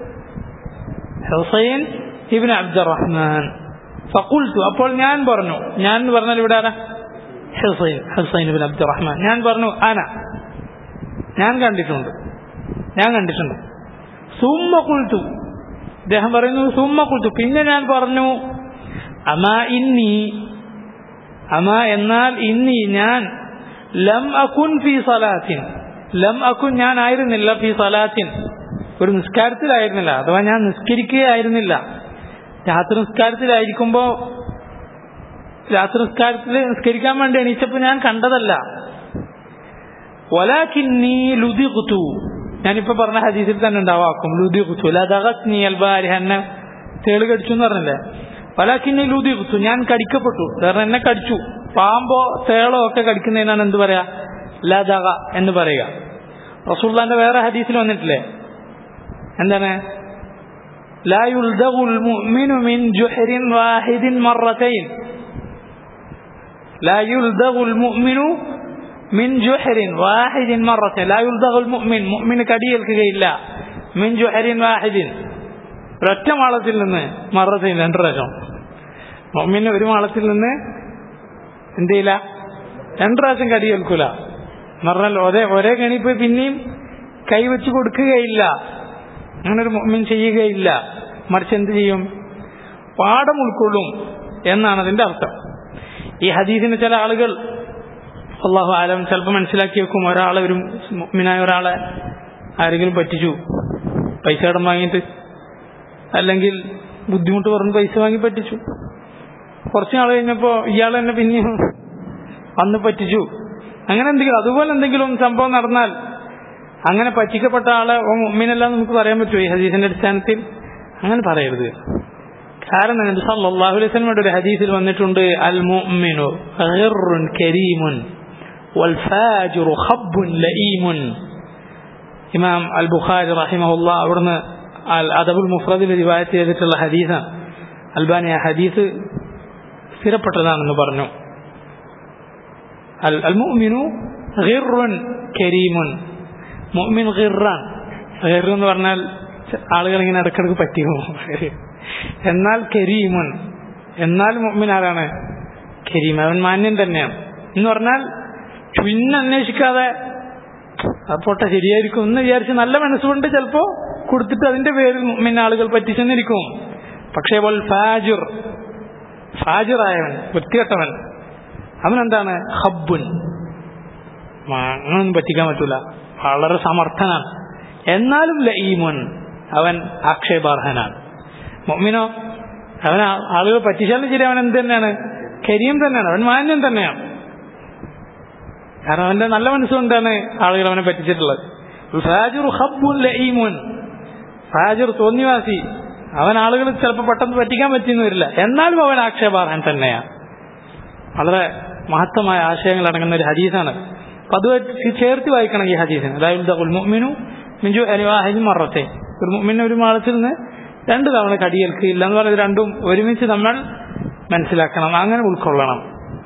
ഹുസൈൻ ഇബ്നു അബ്ദുറഹ്മാൻ ഫഖുൽതു അപ്പോൾ ഞാൻ പറഞ്ഞു ഞാൻ എന്ന് പറഞ്ഞാൽ ഇവിടെ ആരാ ഹുസൈൻ ഹുസൈൻ ഇബ്നു അബ്ദുറഹ്മാൻ ഞാൻ പറഞ്ഞു അന ഞാൻ കണ്ടിട്ടുണ്ട് ഞാൻ കണ്ടിട്ടുണ്ട് സുമ്മ കുൽത്തു അദ്ദേഹം പറയുന്നു സുമ്മ കുൽത്തു പിന്നെ ഞാൻ പറഞ്ഞു അമാ ഇന്നി അമ എന്നാൽ ഇന്നി ഞാൻ ലം അകുൻ ഫി സലാത്തിൻ ലം അക്കുൻ ഞാൻ ആയിരുന്നില്ല ഫി സലാത്തിൻ ഒരു നിസ്കാരത്തിലായിരുന്നില്ല അഥവാ ഞാൻ നിസ്കരിക്കുകയായിരുന്നില്ല രാത്രി നിസ്കാരത്തിലായിരിക്കുമ്പോ രാത്രി നിസ്കാരത്തിൽ നിസ്കരിക്കാൻ വേണ്ടി എണീച്ചപ്പോ ഞാൻ കണ്ടതല്ല ഒലാക്കിന്നി ലുദിഖുത്തു ഞാനിപ്പോ പറഞ്ഞ ഹദീസിൽ തന്നെ ഉണ്ടാവാക്കും ലുദിഖുത്തു ലദഗത്നി അൽബാരിഹ എന്നെ തേള് കടിച്ചു എന്ന് പറഞ്ഞില്ലേ ഒലാക്കിന്നി ലുദിഖുത്തു ഞാൻ കടിക്കപ്പെട്ടു കാരണം എന്നെ കടിച്ചു പാമ്പോ തേളോ ഒക്കെ കടിക്കുന്നതിനാണ് എന്ത് പറയാ ലദഗ എന്ന് പറയുക റസൂള്ളാന്റെ വേറെ ഹദീസിൽ വന്നിട്ടില്ലേ എന്താണ് لا يلدغ المؤمن من جحر واحد مرتين لا يلدغ المؤمن من جحر واحد مرتين لا يلدغ المؤمن مؤمن കടിയേൽക്കുകയില്ല من جحر واحد ഒരൊറ്റ മാളത്തിൽ നിന്ന് മറത്തയില്ല രണ്ട് പ്രാവശ്യം മൊമ്മിന് ഒരു മാളത്തിൽ നിന്ന് എന്ത് ചെയ്യില്ല രണ്ട് പ്രാവശ്യം കടിയേൽക്കൂല പറഞ്ഞാൽ ഒരേ ഒരേ കണി പോയി പിന്നെയും കൈവച്ച് കൊടുക്കുകയില്ല അങ്ങനെ ഒരു മൊമ്മിൻ ചെയ്യുകയില്ല മറിച്ച് എന്ത് ചെയ്യും പാഠം ഉൾക്കൊള്ളും എന്നാണ് അതിന്റെ അർത്ഥം ഈ ഹദീസിന് ചില ആളുകൾ അള്ളാഹു ആലം ചിലപ്പോൾ മനസ്സിലാക്കി വെക്കും ഒരാളെ ഒരു മുഅ്മിനായ ഒരാളെ ആരെങ്കിലും പറ്റിച്ചു പൈസ കടം വാങ്ങിയിട്ട് അല്ലെങ്കിൽ ബുദ്ധിമുട്ട് പറഞ്ഞ് പൈസ വാങ്ങി പറ്റിച്ചു കുറച്ച് നാൾ കഴിഞ്ഞപ്പോൾ ഇയാൾ തന്നെ പിന്നെയും വന്ന് പറ്റിച്ചു അങ്ങനെ എന്തെങ്കിലും അതുപോലെ എന്തെങ്കിലും സംഭവം നടന്നാൽ അങ്ങനെ പറ്റിക്കപ്പെട്ട ആളെ ഓ മുമ്മിനെല്ലാം നമുക്ക് പറയാൻ പറ്റുമോ ഈ ഹദീസിന്റെ അടിസ്ഥാനത്തിൽ അങ്ങനെ പറയരുത് കാരണം നബി സല്ലല്ലാഹു അലൈഹി വസല്ലമയുടെ ഒരു ഹദീസിൽ വന്നിട്ടുണ്ട് അൽ മുഅ്മിനു ഖിർറുൻ കരീമുൻ വൽ ഫാജിറു ഖബ്ബുൻ ലഈമുൻ ഇമാം അൽ ബുഖാരി റഹിമഹുല്ലാ അവിടുന്ന് അൽ അദബുൽ മുഫ്രദിൽ റിവായത്ത് ചെയ്തിട്ടുള്ള ഹദീസാണ് അൽബാനി ആ ഹദീസ് സ്ഥിരപ്പെട്ടതാണെന്ന് പറഞ്ഞു അൽ അൽ മുഅ്മിനു ഖിർറുൻ കരീമുൻ മുഅ്മിൻ ഖിർറാൻ ഖിർ എന്ന് പറഞ്ഞാൽ ആളുകൾ ഇങ്ങനെ ഇടക്കിടക്ക് പറ്റിയോ എന്നാൽ കരീമുൻ എന്നാൽ മുഅ്മിൻ ആരാണ് കരീം അവൻ മാന്യൻ തന്നെയാണ് എന്ന് പറഞ്ഞാൽ പിന്നെ അന്വേഷിക്കാതെ അപ്പോട്ടെ ശരിയായിരിക്കും എന്ന് വിചാരിച്ച് നല്ല മനസ്സുകൊണ്ട് ചിലപ്പോ കൊടുത്തിട്ട് അതിന്റെ പേരിൽ മുഅ്മിൻ ആളുകൾ പറ്റിച്ചെന്നിരിക്കും പക്ഷേ പോൽ ഫാജുർ ഫാജുറായവൻ വൃത്തികെട്ടവൻ അവനെന്താണ് ഹബ്ബുൻ അങ്ങനൊന്നും പറ്റിക്കാൻ പറ്റൂല വളരെ സമർത്ഥനാണ് എന്നാലും ലഈമുൻ അവൻ ആക്ഷേപാർഹനാണ് മൊമിനോ അവൻ ആളുകൾ പറ്റിച്ചാലും ശരി അവൻ എന്ത് തന്നെയാണ് കരീം തന്നെയാണ് അവൻ മാന്യം തന്നെയാണ് കാരണം അവന്റെ നല്ല മനസ്സുകൊണ്ടാണ് ആളുകൾ അവനെ പറ്റിച്ചിട്ടുള്ളത് ഫാജുർ ഹബ്ബുൻ ലഈമുൻ ഫാജുർ തോന്നിവാസി അവൻ ആളുകൾ ചിലപ്പോൾ പെട്ടെന്ന് പറ്റിക്കാൻ പറ്റിയെന്ന് വരില്ല എന്നാലും അവൻ ആക്ഷേപാർഹൻ തന്നെയാണ് വളരെ മഹത്തമായ ആശയങ്ങൾ അടങ്ങുന്ന ഒരു ഹദീസാണ് അപ്പൊ അതുമായിട്ട് ചേർത്ത് വായിക്കണം ഈ ഹദീസിന് അതായത് മുഅ്മിനു മിഞ്ചു അനിവാഹിൻ മറത്തെ ഒരു മുഅ്മിനെ ഒരു മാളത്തിൽ നിന്ന് രണ്ട് തവണ കടിയേൽക്കില്ല എന്ന് പറയുന്നത് രണ്ടും ഒരുമിച്ച് നമ്മൾ മനസ്സിലാക്കണം അങ്ങനെ ഉൾക്കൊള്ളണം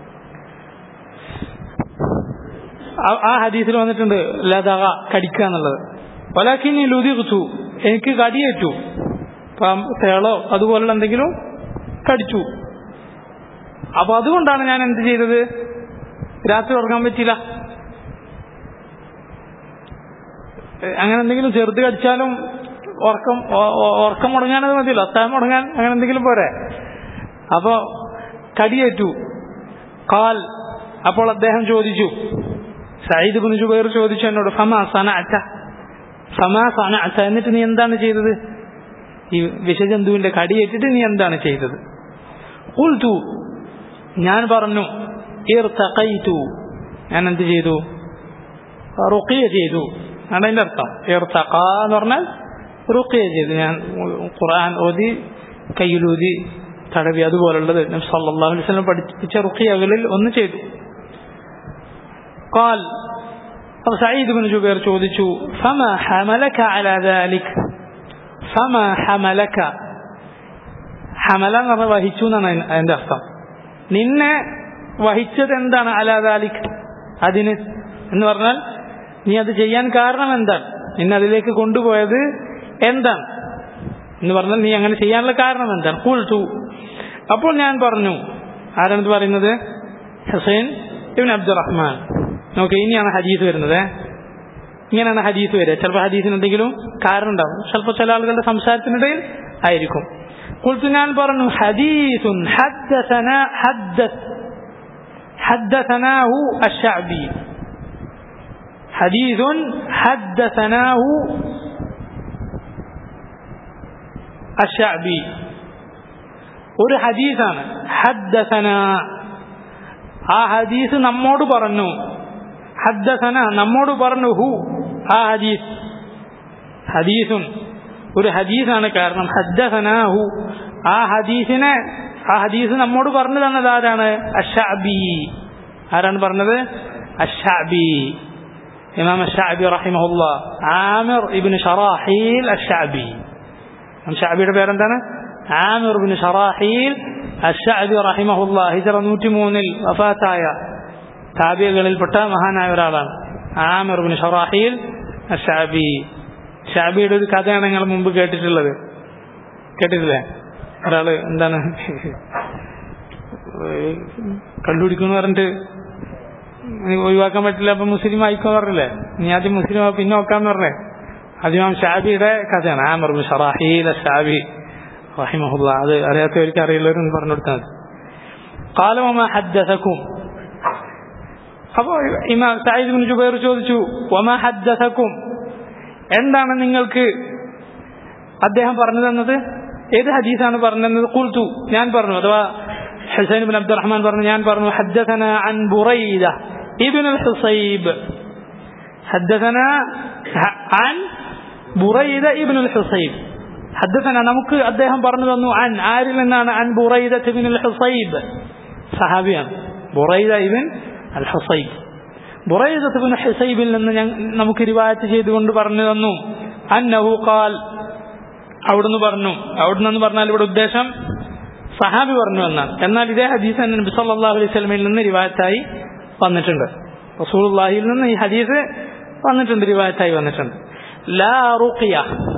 ആ ഹദീസിൽ വന്നിട്ടുണ്ട് ലതക കടിക്കുക എന്നുള്ളത് പലാക്കിനി ലുതി കുത്തു എനിക്ക് കടിയേറ്റു തേളോ അതുപോലുള്ള എന്തെങ്കിലും കടിച്ചു അപ്പൊ അതുകൊണ്ടാണ് ഞാൻ എന്ത് ചെയ്തത് രാത്രി ഉറങ്ങാൻ പറ്റില്ല അങ്ങനെ എന്തെങ്കിലും ചെറുത് കടിച്ചാലും ഉറക്കം ഉറക്കം മുടങ്ങാനത് മതിയല്ലോ അത്താഴം മുടങ്ങാൻ അങ്ങനെ എന്തെങ്കിലും പോരെ അപ്പോ കടിയേറ്റു കാൽ അപ്പോൾ അദ്ദേഹം ചോദിച്ചു സയ്യിദ് ബിൻ ജുബൈർ ചോദിച്ചു എന്നോട് ഫമാ സനഅത ഫമാ സനഅത എന്നിട്ട് നീ എന്താണ് ചെയ്തത് ഈ വിഷജന്തുവിന്റെ കടിയേറ്റിട്ട് നീ എന്താണ് ചെയ്തത് ഖുൽതു ഞാൻ പറഞ്ഞു ഇർതഖൈതു ഞാൻ എന്ത് ചെയ്തു റുഖിയ ചെയ്തു അതാണ് അതിന്റെ അർത്ഥം ഇർതഖ എന്ന് പറഞ്ഞാൽ റുഖിയ ചെയ്തു ഞാൻ ഖുർആൻ ഓതി കയ്യിലൂതി തടവി അതുപോലുള്ളത് നബി സല്ലല്ലാഹു അലൈഹി വസല്ലം പഠിപ്പിച്ച റുഖിയകളിൽ ഒന്ന് ചെയ്തു قال അപ്പോൾ സയ്യിദ് ബിൻ ജുബൈർ ചോദിച്ചു فما حملك على ذلك فما حملك ഹമല എന്ന് പറഞ്ഞാൽ വഹിച്ചു എന്നാണ് അതിന് അതിന്റെ അർത്ഥം നിന്നെ വഹിച്ചത് എന്താണ് അലാദാലിക് അതിന് എന്ന് പറഞ്ഞാൽ നീ അത് ചെയ്യാൻ കാരണം എന്താണ് നിന്നെ അതിലേക്ക് കൊണ്ടുപോയത് എന്താണ് എന്ന് പറഞ്ഞാൽ നീ അങ്ങനെ ചെയ്യാനുള്ള കാരണം എന്താണ് കുൾട്ടു അപ്പോൾ ഞാൻ പറഞ്ഞു ആരാണിത് പറയുന്നത് ഹുസൈൻ ഇബിൻ അബ്ദുറഹ്മാൻ നോക്കെ ഇനിയാണ് ഹദീസ് വരുന്നത് ഇങ്ങനെയാണ് ഹദീസ് വരിക ചിലപ്പോൾ ഹദീസിന് എന്തെങ്കിലും കാരണം ഉണ്ടാവും ചിലപ്പോൾ ചില ആളുകളുടെ സംസാരത്തിനിടയിൽ ആയിരിക്കും قلت ഞാൻ പറഞ്ഞു حديث حدثنا حدث حدثناه الشعبي حديث حدثناه الشعبي ഒരു ഹദീസാണ് ഹദ്ദസന ആ ഹദീസ് നമ്മോട് പറഞ്ഞു ഹദ്ദസന നമ്മോട് പറഞ്ഞു ഹു ആ ഹദീസ് ഹദീസുൻ ഒരു ഹദീസാണ് കാരണം ഹദ്ദസനാഹു ആ ഹദീസിനെ ആ ഹദീസ് നമ്മോട് പറഞ്ഞു തന്നത് ആരാണ് അഷാബി ആരാണ് പറഞ്ഞത് അഷാബി ഇമാം അഷാബി റഹിമഹുല്ല ആമിർ ഇബിൻ ഷറാഹീൽ അഷാബി ഷാബിയുടെ പേരെന്താണ് ആമിർ ഇബിൻ ഷറാഹീൽ അഷാബി റഹിമഹുല്ല ഹിജറ നൂറ്റി മൂന്നിൽ വഫാത്തായ താബിയകളിൽപ്പെട്ട മഹാനായ ഒരാളാണ് ആമിർ ഇബിൻ ഷറാഹീൽ അഷാബി ഷാബിയുടെ ഒരു കഥയാണ് ഞങ്ങൾ മുമ്പ് കേട്ടിട്ടുള്ളത് കേട്ടിട്ടില്ലേ ഒരാള് എന്താണ് കണ്ടുപിടിക്കുന്നു പറഞ്ഞിട്ട് ഒഴിവാക്കാൻ പറ്റില്ല അപ്പൊ മുസ്ലിം ആയിക്കോ പറഞ്ഞില്ലേ നീ ആദ്യം മുസ്ലിം പിന്നെ നോക്കാന്ന് പറഞ്ഞേ അതിമാം ഷാബിയുടെ കഥയാണ് ആ മർബു ഷറാഹീല ഷാബി റഹിമഹുല്ല അത് അറിയാത്തവർക്ക് അറിയുള്ളവരെന്ന് പറഞ്ഞു കൊടുത്താൽ കാലമ ഹദ്ദസക്കും അപ്പോ ഇമാം സായിദ് ബിൻ ജുബൈർ ചോദിച്ചു വമ ഹദ്ദസക്കും എന്താണ് നിങ്ങൾക്ക് അദ്ദേഹം പറഞ്ഞു തന്നത് ഏത് ഹദീസാണ് പറഞ്ഞു തന്നത് കുൽത്തു ഞാൻ പറഞ്ഞു അഥവാ ഹുസൈൻ ബിൻ അബ്ദുറഹ്മാൻ പറഞ്ഞു ഞാൻ പറഞ്ഞു ഹദ്ദസന അൻ ബുറൈദ ഇബ്ൻ അൽ ഹുസൈബ് ഹദ്ദസന അൻ ബുറൈദ ഇബ്ൻ അൽ ഹുസൈബ് ഹദ്ദസന നമുക്ക് അദ്ദേഹം പറഞ്ഞു തന്നു അൻ ആരിൽ നിന്നാണ് അൻ ബുറൈദ ഇബ്ൻ അൽ ഹുസൈബ് സഹാബിയാണ് ബുറൈദ ഇബ്ൻ അൽ ഹുസൈബ് ബുറൈദത്തുബിൻ ഹുസൈബിൽ നിന്ന് നമുക്ക് റിവായത്ത് ചെയ്തുകൊണ്ട് പറഞ്ഞു തന്നു അന്നഹു ഖാൽ അവിടുന്ന് പറഞ്ഞു അവിടുന്ന് എന്ന് പറഞ്ഞാൽ ഇവിടെ ഉദ്ദേശം സഹാബി പറഞ്ഞു എന്നാണ് എന്നാൽ ഇതേ ഹദീസ് തന്നെ നബി സല്ലല്ലാഹു അലൈഹി വസല്ലമയിൽ നിന്ന് റിവായത്തായി വന്നിട്ടുണ്ട് റസൂലുള്ളാഹിയിൽ നിന്ന് ഈ ഹദീസ് വന്നിട്ടുണ്ട് റിവായത്തായി വന്നിട്ടുണ്ട് ലാ റുഖിയ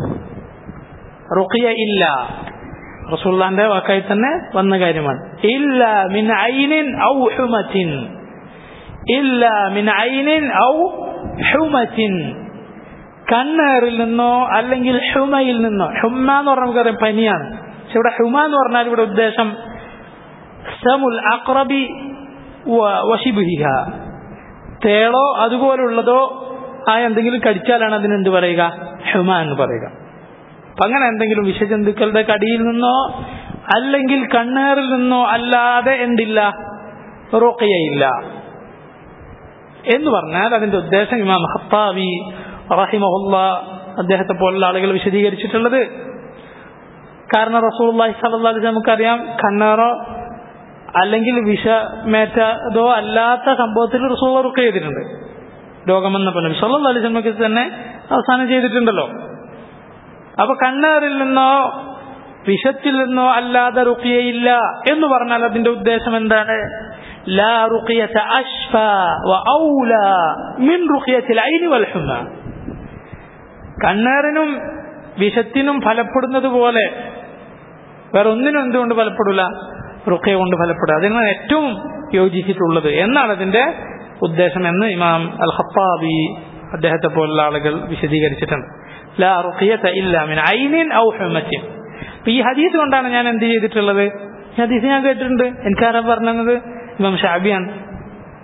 റുഖിയ ഇല്ല റസൂലുള്ളാഹിന്റെ വാക്കായി തന്നെ വന്ന കാര്യമാണ് ഇല്ല മിൻ ഐനിൻ ഔ ഹുമത്തിൻ ഇല്ല മിൻ ഐനിൻ ഔ ഹുമത്തിൻ കണ്ണേറിൽ നിന്നോ അല്ലെങ്കിൽ ഹുമയിൽ നിന്നോ ഹുമ എന്ന് പറഞ്ഞാൽ നമുക്കറിയാം പനിയാണ് പക്ഷെ ഇവിടെ ഹുമ എന്ന് പറഞ്ഞാൽ ഇവിടെ ഉദ്ദേശം സമുൽ അക്രബി വഷിബുഹിഹ തേളോ അതുപോലുള്ളതോ ആ എന്തെങ്കിലും കടിച്ചാലാണ് അതിന് എന്ത് പറയുക ഹുമ എന്ന് പറയുക അപ്പൊ അങ്ങനെ എന്തെങ്കിലും വിഷജന്തുക്കളുടെ കടിയിൽ നിന്നോ അല്ലെങ്കിൽ കണ്ണേറിൽ നിന്നോ അല്ലാതെ എന്തില്ല റോക്കയില്ല എന്ന് പറഞ്ഞാൽ അതിന്റെ ഉദ്ദേശം ഇമാം ഹത്താവി റഹിമഹുല്ല അദ്ദേഹത്തെ പോലുള്ള ആളുകൾ വിശദീകരിച്ചിട്ടുള്ളത് കാരണം റസൂള്ളി സലഹ് നമുക്കറിയാം കണ്ണേറോ അല്ലെങ്കിൽ വിഷമേറ്റതോ അല്ലാത്ത സംഭവത്തിൽ റസൂൾ റുക്ക് ചെയ്തിട്ടുണ്ട് രോഗം വന്നപ്പോൾ നബി സല്ലല്ലാഹു അലൈഹി വസല്ലമക്ക് തന്നെ അവസാനം ചെയ്തിട്ടുണ്ടല്ലോ അപ്പൊ കണ്ണേറിൽ നിന്നോ വിഷത്തിൽ നിന്നോ അല്ലാതെ റുക്കിയയില്ല എന്ന് പറഞ്ഞാൽ അതിന്റെ ഉദ്ദേശം എന്താണ് لا رقية أشفى وأولى من رقية العين والحمى കണ്ണേറിനും വിഷത്തിനും ഫലപ്പെടുന്നത് പോലെ വേറെ ഒന്നിനും എന്തുകൊണ്ട് ഫലപ്പെടില്ല റുക്കയ കൊണ്ട് ഫലപ്പെടുക അതിനാണ് ഏറ്റവും യോജിച്ചിട്ടുള്ളത് എന്നാണ് അതിന്റെ ഉദ്ദേശം എന്ന് ഇമാം അൽ ഖത്താബി അദ്ദേഹത്തെ പോലുള്ള ആളുകൾ വിശദീകരിച്ചിട്ടുണ്ട് ലാ റുഖിയത ഇല്ല മിൻ ഐനിൻ ഔ ഹുമത്തിൻ ഈ ഹദീസ് കൊണ്ടാണ് ഞാൻ എന്ത് ചെയ്തിട്ടുള്ളത് ഈ ഹദീസ് ഞാൻ കേട്ടിട്ടുണ്ട് എനിക്കാരാ പറഞ്ഞത് ഇമാം ഷാബിയാണ്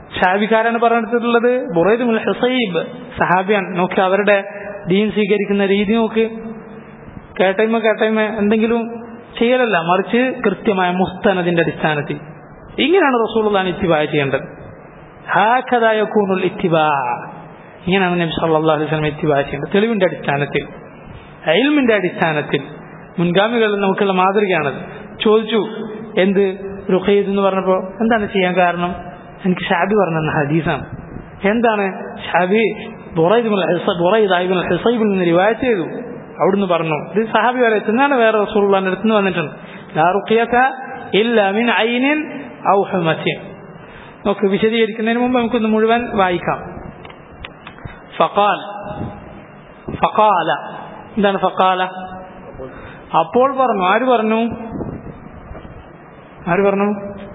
ഷാബിക്കാരാണ് പറഞ്ഞിട്ടുള്ളത് ബുറൈദ് മുൽ ഹുസൈബ് സഹാബിയാൻ നോക്കി അവരുടെ ദീൻ സ്വീകരിക്കുന്ന രീതി നോക്ക് കേട്ടയ്മ കേട്ടയ്മ എന്തെങ്കിലും ചെയ്യലല്ല മറിച്ച് കൃത്യമായ മുസ്തനദിന്റെ അടിസ്ഥാനത്തിൽ ഇങ്ങനെയാണ് റസൂലുള്ളാഹി ഇത്തിബാ ചെയ്യേണ്ടത് ഹാക്കദാ യകൂനുൽ ഇത്തിബാ ഇങ്ങനെയാണ് നബി സല്ലല്ലാഹു അലൈഹി വസല്ലം ഇത്തിബാ ചെയ്യേണ്ടത് തെളിവിന്റെ അടിസ്ഥാനത്തിൽ ഇൽമിന്റെ അടിസ്ഥാനത്തിൽ മുൻഗാമികളിൽ നമുക്കുള്ള മാതൃകയാണത് ചോദിച്ചു എന്ത് റുഖയ്യത് എന്ന് പറഞ്ഞപ്പോൾ എന്താണ് ചെയ്യാൻ കാരണം എനിക്ക് ഷാബി പറഞ്ഞ ഹദീസാണ് എന്താണ് ഷാബി ഹുസൈബിൽ നിന്ന് റിവായത്ത് ചെയ്തു അവിടുന്ന് പറഞ്ഞു ഇത് സഹാബി വരെ എത്തുന്നതാണ് വേറെ റസൂള്ളാന്റെ അടുത്ത് വന്നിട്ടുണ്ട് ലാ റുഖിയക ഇല്ല മിൻ ഐനിൻ ഔ ഹുമസിൻ നോക്ക് വിശദീകരിക്കുന്നതിന് മുമ്പ് നമുക്കൊന്ന് മുഴുവൻ വായിക്കാം ഫഖാൽ ഫഖാല എന്താണ് ഫഖാല അപ്പോൾ പറഞ്ഞു ആര് പറഞ്ഞു ആര് പറഞ്ഞു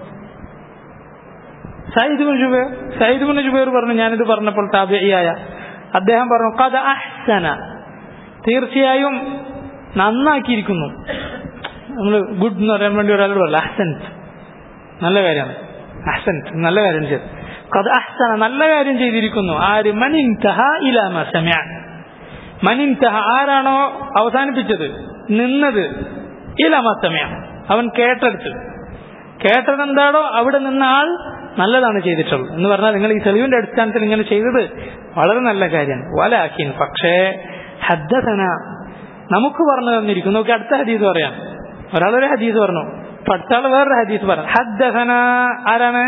Sayyid bin Jubair Sayyid bin Jubair പറഞ്ഞു ഞാനിത് പറഞ്ഞപ്പോൾ താബിയായ അദ്ദേഹം പറഞ്ഞു കഥ അഹ്സന തീർച്ചയായും നന്നാക്കിയിരിക്കുന്നു നമ്മൾ ഗുഡ് എന്ന് പറയാൻ വേണ്ടി ഒരാളോട് പറയില്ല അഹ്സൻറ്റ് നല്ല കാര്യമാണ് അഹ്സൻറ്റ് നല്ല കാര്യം ചെയ്തു കഥ അഹ്സന നല്ല കാര്യം ചെയ്തിരിക്കുന്നു ആര് മനിൻതഹ ഇലാമ സമയ മനിൻതഹ ആരാണോ അവസാനിപ്പിച്ചത് നിന്നത് ഇലാമ സമയ അവൻ കേട്ടെടുത്ത് കേട്ടതെന്താണോ അവിടെ നിന്ന ആൾ നല്ലതാണ് ചെയ്തിട്ടുള്ളത് എന്ന് പറഞ്ഞാൽ നിങ്ങൾ ഈ തെളിവിന്റെ അടിസ്ഥാനത്തിൽ ഇങ്ങനെ ചെയ്തത് വളരെ നല്ല കാര്യമാണ് വലാക്കിൻ പക്ഷേ ഹദ്ദസന നമുക്ക് പറഞ്ഞു തന്നിരിക്കുന്നു നോക്കി അടുത്ത ഹദീസ് പറയാം ഒരാളൊരു ഹദീസ് പറഞ്ഞു അടുത്ത ആൾ വേറൊരു ഹദീസ് പറഞ്ഞു ഹദ്ദസന ആരാണ്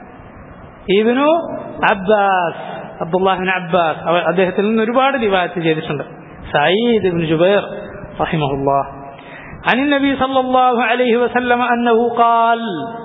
ഇബിനു അബ്ബാസ് അബ്ദുല്ലാഹിൻ അബ്ബാസ് അദ്ദേഹത്തിൽ നിന്ന് ഒരുപാട് റിവായത്ത് ചെയ്തിട്ടുണ്ട് സയ്യിദ് ഇബ്നു ജുബൈർ റഹിമഹുല്ലാഹ് عن النبي صلى الله عليه وسلم أنه قال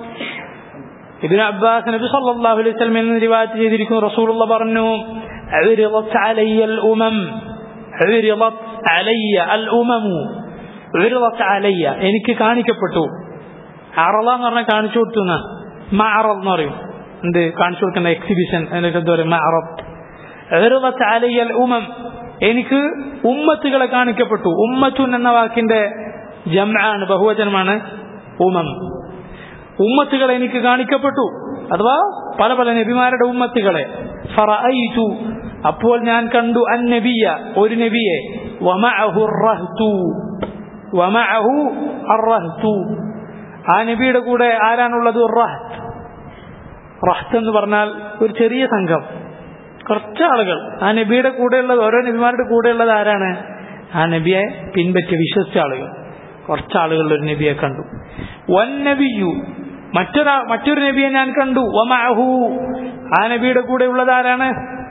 ابن عباس النبي صلى الله عليه وسلم من رواية جديركم رسول الله برنه عرضت علي الأمم عرضت علي الأمم عرضت علي എനിക്ക് കാണിക്കപ്പെട്ടു അറള എന്ന് പറഞ്ഞാൽ കാണിച്ചു കൊടുത്തു മഅറൽ എന്ന് പറയും എന്ത് കാണിച്ചു കൊടുക്കുന്ന എക്സിബിഷൻ എന്നിട്ട് എന്താ പറയുക മഅറബ് عرضت علي الأمم എനിക്ക് ഉമ്മത്തുകളെ കാണിക്കപ്പെട്ടു ഉമ്മത്തുൻ എന്ന വാക്കിന്റെ ജമാണ് ബഹുവചനമാണ് ഉമം ഉമ്മത്തുകളെ എനിക്ക് കാണിക്കപ്പെട്ടു അഥവാ പല പല നബിമാരുടെ ഉമ്മത്തുകളെ ഫറഅയ്തു അപ്പോൾ ഞാൻ കണ്ടു അൻ നബിയ ഒരു നബിയെ വമഅഹു റഹ്തു വമഅഹു അർറഹ്തു ആ നബിയുടെ കൂടെ ആരാണുള്ളത് റഹ്ത്ത് റഹ്ത്ത് എന്ന് പറഞ്ഞാൽ ഒരു ചെറിയ സംഘം കുറച്ച് ആളുകൾ ആ നബിയുടെ കൂടെയുള്ളത് ഓരോ നബിമാരുടെ കൂടെയുള്ളത് ആരാണ് ആ നബിയെ പിൻപറ്റിയ വിശ്വസിച്ച ആളുകൾ കുറച്ച് ആളുകളുടെ ഒരു നബിയെ കണ്ടു വൻ നബിയു മറ്റൊരാ മറ്റൊരു നബിയെ ഞാൻ കണ്ടു വമഅഹു ആ നബിയുടെ കൂടെ ഉള്ളത് ആരാണ്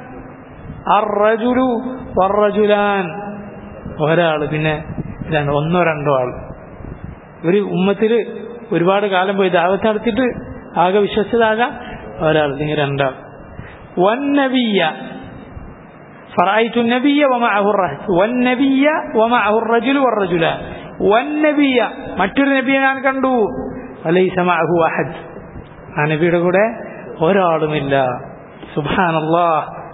അർറജുലു വർറജുലാൻ ഒരാള് പിന്നെ രണ്ട് ഒന്നോ രണ്ടോ ആൾ ഒരു ഉമ്മത്തില് ഒരുപാട് കാലം പോയി ദാവത്ത് നടത്തിയിട്ട് ആകെ വിശ്വസിച്ചതാകാം ഒരാൾ നിങ്ങൾ രണ്ടാൾ വൻ നബിയ فرأيت النبي ومعه الرهط والنبي ومعه الرجل والرجلان والنبي മറ്റൊരു നബിയെ ഞാൻ കണ്ടു അലൈസ മഅഹു അഹദ് ആ നബിയുടെ കൂടെ ഒരാളുമില്ല സുബ്ഹാനല്ലാ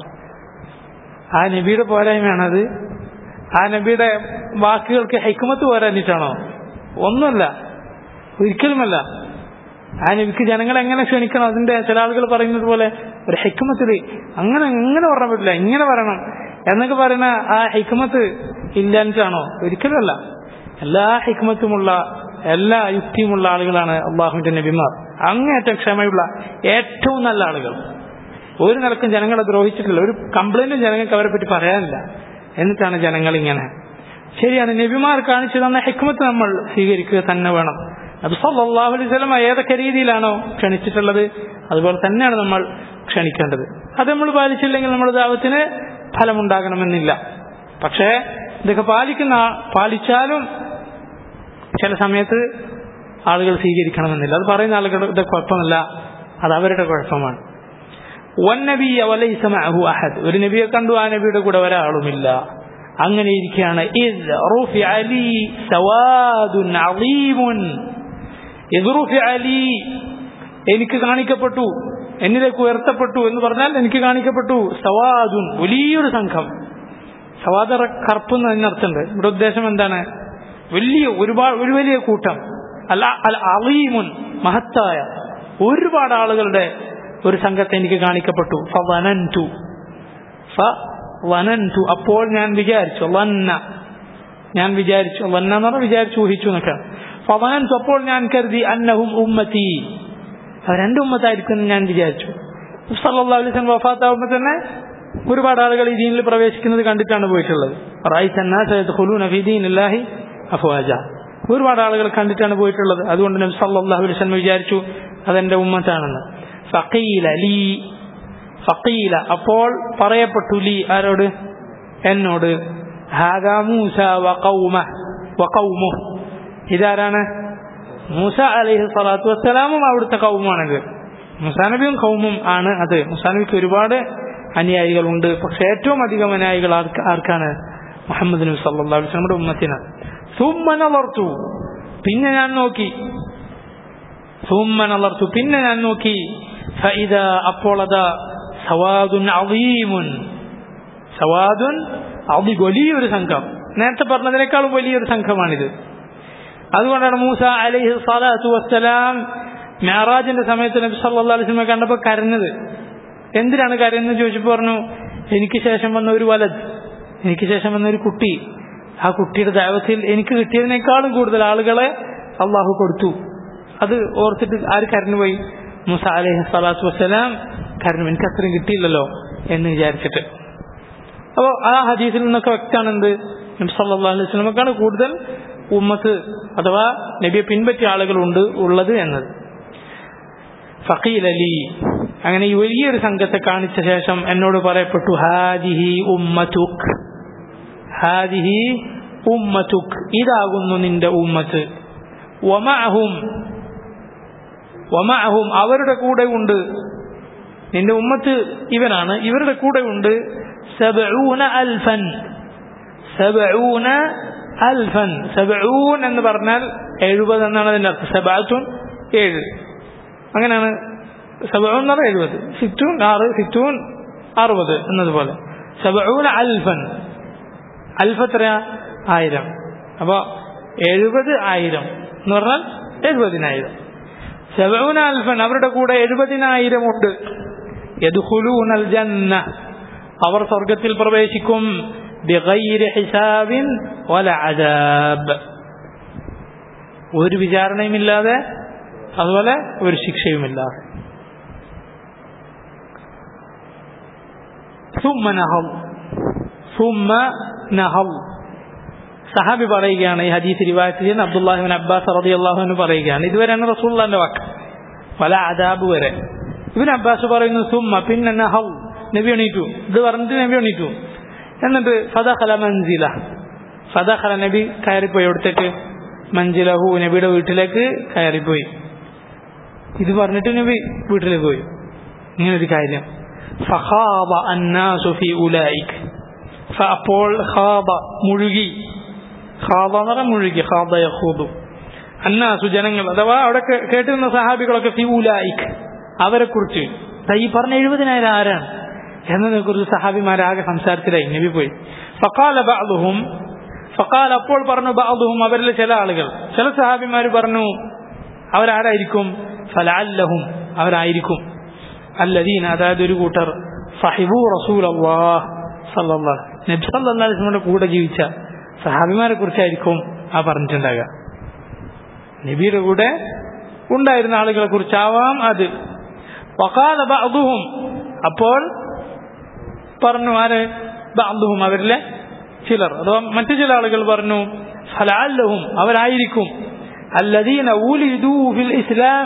ആ നബിയുടെ പോരായ്മയാണത് ആ നബിയുടെ വാക്കുകൾക്ക് ഹൈക്കുമത്ത് പോരാഞ്ഞിട്ടാണോ ഒന്നുമല്ല ഒരിക്കലുമല്ല ആ നബിക്ക് ജനങ്ങളെ എങ്ങനെ ക്ഷണിക്കണം അതിന്റെ ചില ആളുകൾ പറയുന്നത് പോലെ ഒരു ഹൈക്കുമത്തിൽ അങ്ങനെ അങ്ങനെ പറയാൻ പറ്റില്ല ഇങ്ങനെ പറയണം എന്നൊക്കെ പറയുന്ന ആ ഹൈക്കുമത്ത് ഇല്ലാഞ്ഞിട്ടാണോ ഒരിക്കലുമല്ല എല്ലാ ഹിക്മത്തുമുള്ള എല്ലാ യുക്തിയുമുള്ള ആളുകളാണ് അള്ളാഹുവിന്റെ നബിമാർ അങ്ങേറ്റം ക്ഷമയുള്ള ഏറ്റവും നല്ല ആളുകൾ ഒരു നിലക്കും ജനങ്ങളെ ദ്രോഹിച്ചിട്ടില്ല ഒരു കംപ്ലൈന്റും ജനങ്ങൾക്ക് അവരെ പറ്റി പറയാനില്ല എന്നിട്ടാണ് ജനങ്ങൾ ഇങ്ങനെ ശരിയാണ് നബിമാർ കാണിച്ചു തന്ന ഹിക്മത്ത് നമ്മൾ സ്വീകരിക്കുക തന്നെ വേണം അത് സല്ലാഹു അലൈഹി സ്വലമ ഏതൊക്കെ രീതിയിലാണോ ക്ഷണിച്ചിട്ടുള്ളത് അതുപോലെ തന്നെയാണ് നമ്മൾ ക്ഷണിക്കേണ്ടത് അത് നമ്മൾ പാലിച്ചില്ലെങ്കിൽ നമ്മുടെ ദാവത്തിന് ഫലമുണ്ടാകണമെന്നില്ല പക്ഷേ ഇതൊക്കെ പാലിക്കുന്ന പാലിച്ചാലും ചില സമയത്ത് ആളുകൾ സ്വീകരിക്കണമെന്നില്ല അത് പറയുന്ന ആളുകളുടെ കുഴപ്പമല്ല അത് അവരുടെ കുഴപ്പമാണ് വന്നബിയ വലൈസ മഅഹു അഹദ് ഒരു നബിയെ കണ്ടു ആ നബിയുടെ കൂടെ ഒരാളുമില്ല അങ്ങനെ ഇരിക്കുകയാണ് ഇദ് റുഫിഅ ലി സവാദുൻ അളീമുൻ ഇദ് റുഫിഅ ലി എനിക്ക് കാണിക്കപ്പെട്ടു എന്നിലേക്ക് ഉയർത്തപ്പെട്ടു എന്ന് പറഞ്ഞാൽ എനിക്ക് കാണിക്കപ്പെട്ടു സവാദുൻ വലിയൊരു സംഘം സവാദ കറുപ്പ് എന്നർത്ഥമുണ്ട് ഇവിടെ ഉദ്ദേശം എന്താണ് വലിയ ഒരുപാട് ഒരു വലിയ കൂട്ടം അല്ല അൽ അളീമുൻ മഹത്തായ ഒരുപാട് ആളുകളുടെ ഒരു സംഘത്തെ എനിക്ക് കാണിക്കപ്പെട്ടു ഫവനൻതു ഫവനൻതു അപ്പോൾ ഞാൻ വിചാരിച്ചു വന്ന ഞാൻ വിചാരിച്ചു വന്ന എന്ന് പറഞ്ഞാൽ വിചാരിച്ചു ഊഹിച്ചു എന്നൊക്കെ ഫവനൻതു അപ്പോൾ ഞാൻ കരുതി അന്നഹും ഉമ്മത്തി അവർ രണ്ട് ഉമ്മത്തായിരിക്കും എന്ന് ഞാൻ വിചാരിച്ചു സല്ലല്ലാഹു അലൈഹി വസല്ലം വഫാത്താവുമ്പോൾ തന്നെ ഒരുപാട് ആളുകൾ ഈ ദീനിൽ പ്രവേശിക്കുന്നത് കണ്ടിട്ടാണ് പോയിട്ടുള്ളത് റൈസന്നാഹി അഫ്വാജ ഒരുപാട് ആളുകൾ കണ്ടിട്ടാണ് പോയിട്ടുള്ളത് അതുകൊണ്ട് നബി സല്ലല്ലാഹു അലൈഹി വസല്ലം വിചാരിച്ചു അതെന്റെ ഉമ്മത്താണെന്ന് ഫഖീല ലീ ഫഖീല അപ്പോൾ പറയപ്പെട്ടു ലീ ആരോട് എന്നോട് ഹാദാ മൂസ വഖൗമ വഖൗമു ഇതാരാണ് മൂസ അലൈഹി സ്വലാത്തു വസ്സലാമും അവിടുത്തെ കൗമാണിത് മുസാ നബിയും കൗമും ആണ് അത് മുസാ നബിക്ക് ഒരുപാട് അനുയായികളുണ്ട് പക്ഷെ ഏറ്റവും അധികം അനുയായികൾ ആർക്ക് ആർക്കാണ് മുഹമ്മദ് നബി സല്ലല്ലാഹു അലൈഹി വസല്ലമയുടെ ഉമ്മത്തിന് സുമ്മ നളർത്തു പിന്നെ ഞാൻ നോക്കി സുമ്മ നളർത്തു പിന്നെ ഞാൻ നോക്കി ഫഇദ അപ്പോൾ അതാ സവാദുൻ അളീമുൻ സവാദുൻ അതി വലിയൊരു സംഘം നേരത്തെ പറഞ്ഞതിനേക്കാളും വലിയൊരു സംഘമാണിത് അതുകൊണ്ടാണ് മൂസ അലൈഹി സ്വലാത്തു വസ്സലാം മെഹറാജിന്റെ സമയത്ത് നബി സല്ലല്ലാഹു അലൈഹി വസല്ലം കണ്ടപ്പോൾ കരഞ്ഞത് എന്തിനാണ് കരയുന്നത് ചോദിച്ചപ്പോൾ പറഞ്ഞു എനിക്ക് ശേഷം വന്ന ഒരു വലത് എനിക്ക് ശേഷം വന്ന ഒരു കുട്ടി ആ കുട്ടിയുടെ ദൈവത്തിൽ എനിക്ക് കിട്ടിയതിനേക്കാളും കൂടുതൽ ആളുകളെ അള്ളാഹു കൊടുത്തു അത് ഓർത്തിട്ട് ആര് കരഞ്ഞുപോയി മൂസ അലൈഹി സ്വലാത്തു വസ്സലാം കരഞ്ഞു എനിക്ക് അത്രയും കിട്ടിയില്ലല്ലോ എന്ന് വിചാരിച്ചിട്ട് അപ്പോൾ ആ ഹദീസിൽ നിന്നൊക്കെ വ്യക്തമാണ് എന്ത് നബി സല്ലല്ലാഹു അലൈഹി വസല്ലമക്കാണ് കൂടുതൽ ഉമ്മത്ത് അഥവാ നബിയെ പിൻപറ്റിയ ആളുകളുണ്ട് ഉള്ളത് എന്നത് ഫഖീൽ അലി അങ്ങനെ ഈ വലിയൊരു സംഘത്തെ കാണിച്ച ശേഷം എന്നോട് പറയപ്പെട്ടു ഹാദിഹി ഉമ്മതുക് ഹാദിഹി ഉമ്മതുക് ഇതാകുന്നു നിന്റെ ഉമ്മത്ത് വമഅഹും വമഅഹും അവരുടെ കൂടെ ഉണ്ട് നിന്റെ ഉമ്മത്ത് ഇവനാണ് ഇവരുടെ കൂടെ ഉണ്ട് സബഊന അൽഫൻ സബഊന അൽഫൻ സബഊൻ എന്ന് പറഞ്ഞാൽ എഴുപത് എന്നാണ് അതിന്റെ അർത്ഥം സബാത്തുൻ ഏഴ് അങ്ങനെയാണ് സബഊൻ എന്ന് പറഞ്ഞാൽ എഴുപത് സിറ്റൂൻ ആറ് സിറ്റൂൻ അറുപത് എന്നതുപോലെ സബഊന അൽഫൻ അൽഫ് എത്രയാ ആയിരം അപ്പൊ എഴുപത് ആയിരം എന്ന് പറഞ്ഞാൽ എഴുപതിനായിരം സബഊന അൽഫൻ അവരുടെ കൂടെ എഴുപതിനായിരം ഉണ്ട് യദ്ഖുലൂനൽ ജന്ന അവർ സ്വർഗത്തിൽ പ്രവേശിക്കും ബിഗൈരി ഹിസാബിൻ വല അദാബ് ഒരു വിചാരണയുമില്ലാതെ അതുപോലെ ഒരു ശിക്ഷയുമില്ലാതെ ثم نهض ثم نهض സഹാബി പറയുകയാണ് ഈ ഹദീസ് റിവായത്ത് ചെയ്യുന്ന അബ്ദുല്ലാഹിബിൻ അബ്ബാസ് റളിയല്ലാഹു അൻഹു പറയുകയാണ് ഇതുവരെയാണ് റസൂലുള്ളാഹിന്റെ വാക്ക് വല അദാബ് വരെ ഇബിൻ അബ്ബാസ് പറയുന്നു സുമ്മ പിന്നെ നഹൗ നബി എണീറ്റു ഇത് പറഞ്ഞിട്ട് നബി എണീറ്റു എന്നിട്ട് ഫദഖല മൻസില ഫദഖല നബി കയറിപ്പോയി അവിടത്തേക്ക് മഞ്ചിലഹു നബിയുടെ വീട്ടിലേക്ക് കയറിപ്പോയി ഇത് പറഞ്ഞിട്ട് നബി വീട്ടിലേക്ക് പോയി ഇങ്ങനൊരു കാര്യം ഫഖാബ അന്നാസു ഫി ഉലൈക് അപ്പോൾ ഖാബ മുഴുകി ഖാബ എന്ന് പറഞ്ഞാൽ മുഴുകി ഖാബ യഖൂദു അന്നാസു ജനങ്ങൾ അഥവാ അവിടെ കേ- കേട്ടിരുന്ന സഹാബികളൊക്കെ ഫി ഉലൈക് അവരെ കുറിച്ച് ഈ പറഞ്ഞ എഴുപതിനായിരം ആരാണ് എന്നതിനെ കുറിച്ച് സഹാബിമാരാകെ സംസാരത്തിലായി നബി പോയി ഫക്കാല ബഅദുഹും ഫക്കാൽ അപ്പോൾ പറഞ്ഞു ബഅദുഹും അവരിലെ ചില ആളുകൾ ചില സഹാബിമാർ പറഞ്ഞു അവരാരായിരിക്കും ഫലഅല്ലഹും അവരായിരിക്കും അല്ലദീന അതായത് ഒരു കൂട്ടർ സഹിബു റസൂൽ അള്ളാഹ് സല്ലല്ലാഹ് നബി സല്ലല്ലാഹു അലൈഹി വസല്ലമയുടെ കൂടെ ജീവിച്ച സഹാബിമാരെ കുറിച്ചായിരിക്കും ആ പറഞ്ഞിട്ടുണ്ടാകുക നബിയുടെ കൂടെ ഉണ്ടായിരുന്ന ആളുകളെ കുറിച്ചാവാം അത് വഖാല ബഅദുഹും അപ്പോൾ പറഞ്ഞു ആര് ബഅദുഹും അവരിലെ ചിലർ അഥവാ മറ്റു ചില ആളുകൾ പറഞ്ഞു ഫലഅല്ലഹും അവരായിരിക്കും അല്ലദീന ഊലിദു ഫിൽ ഇസ്ലാം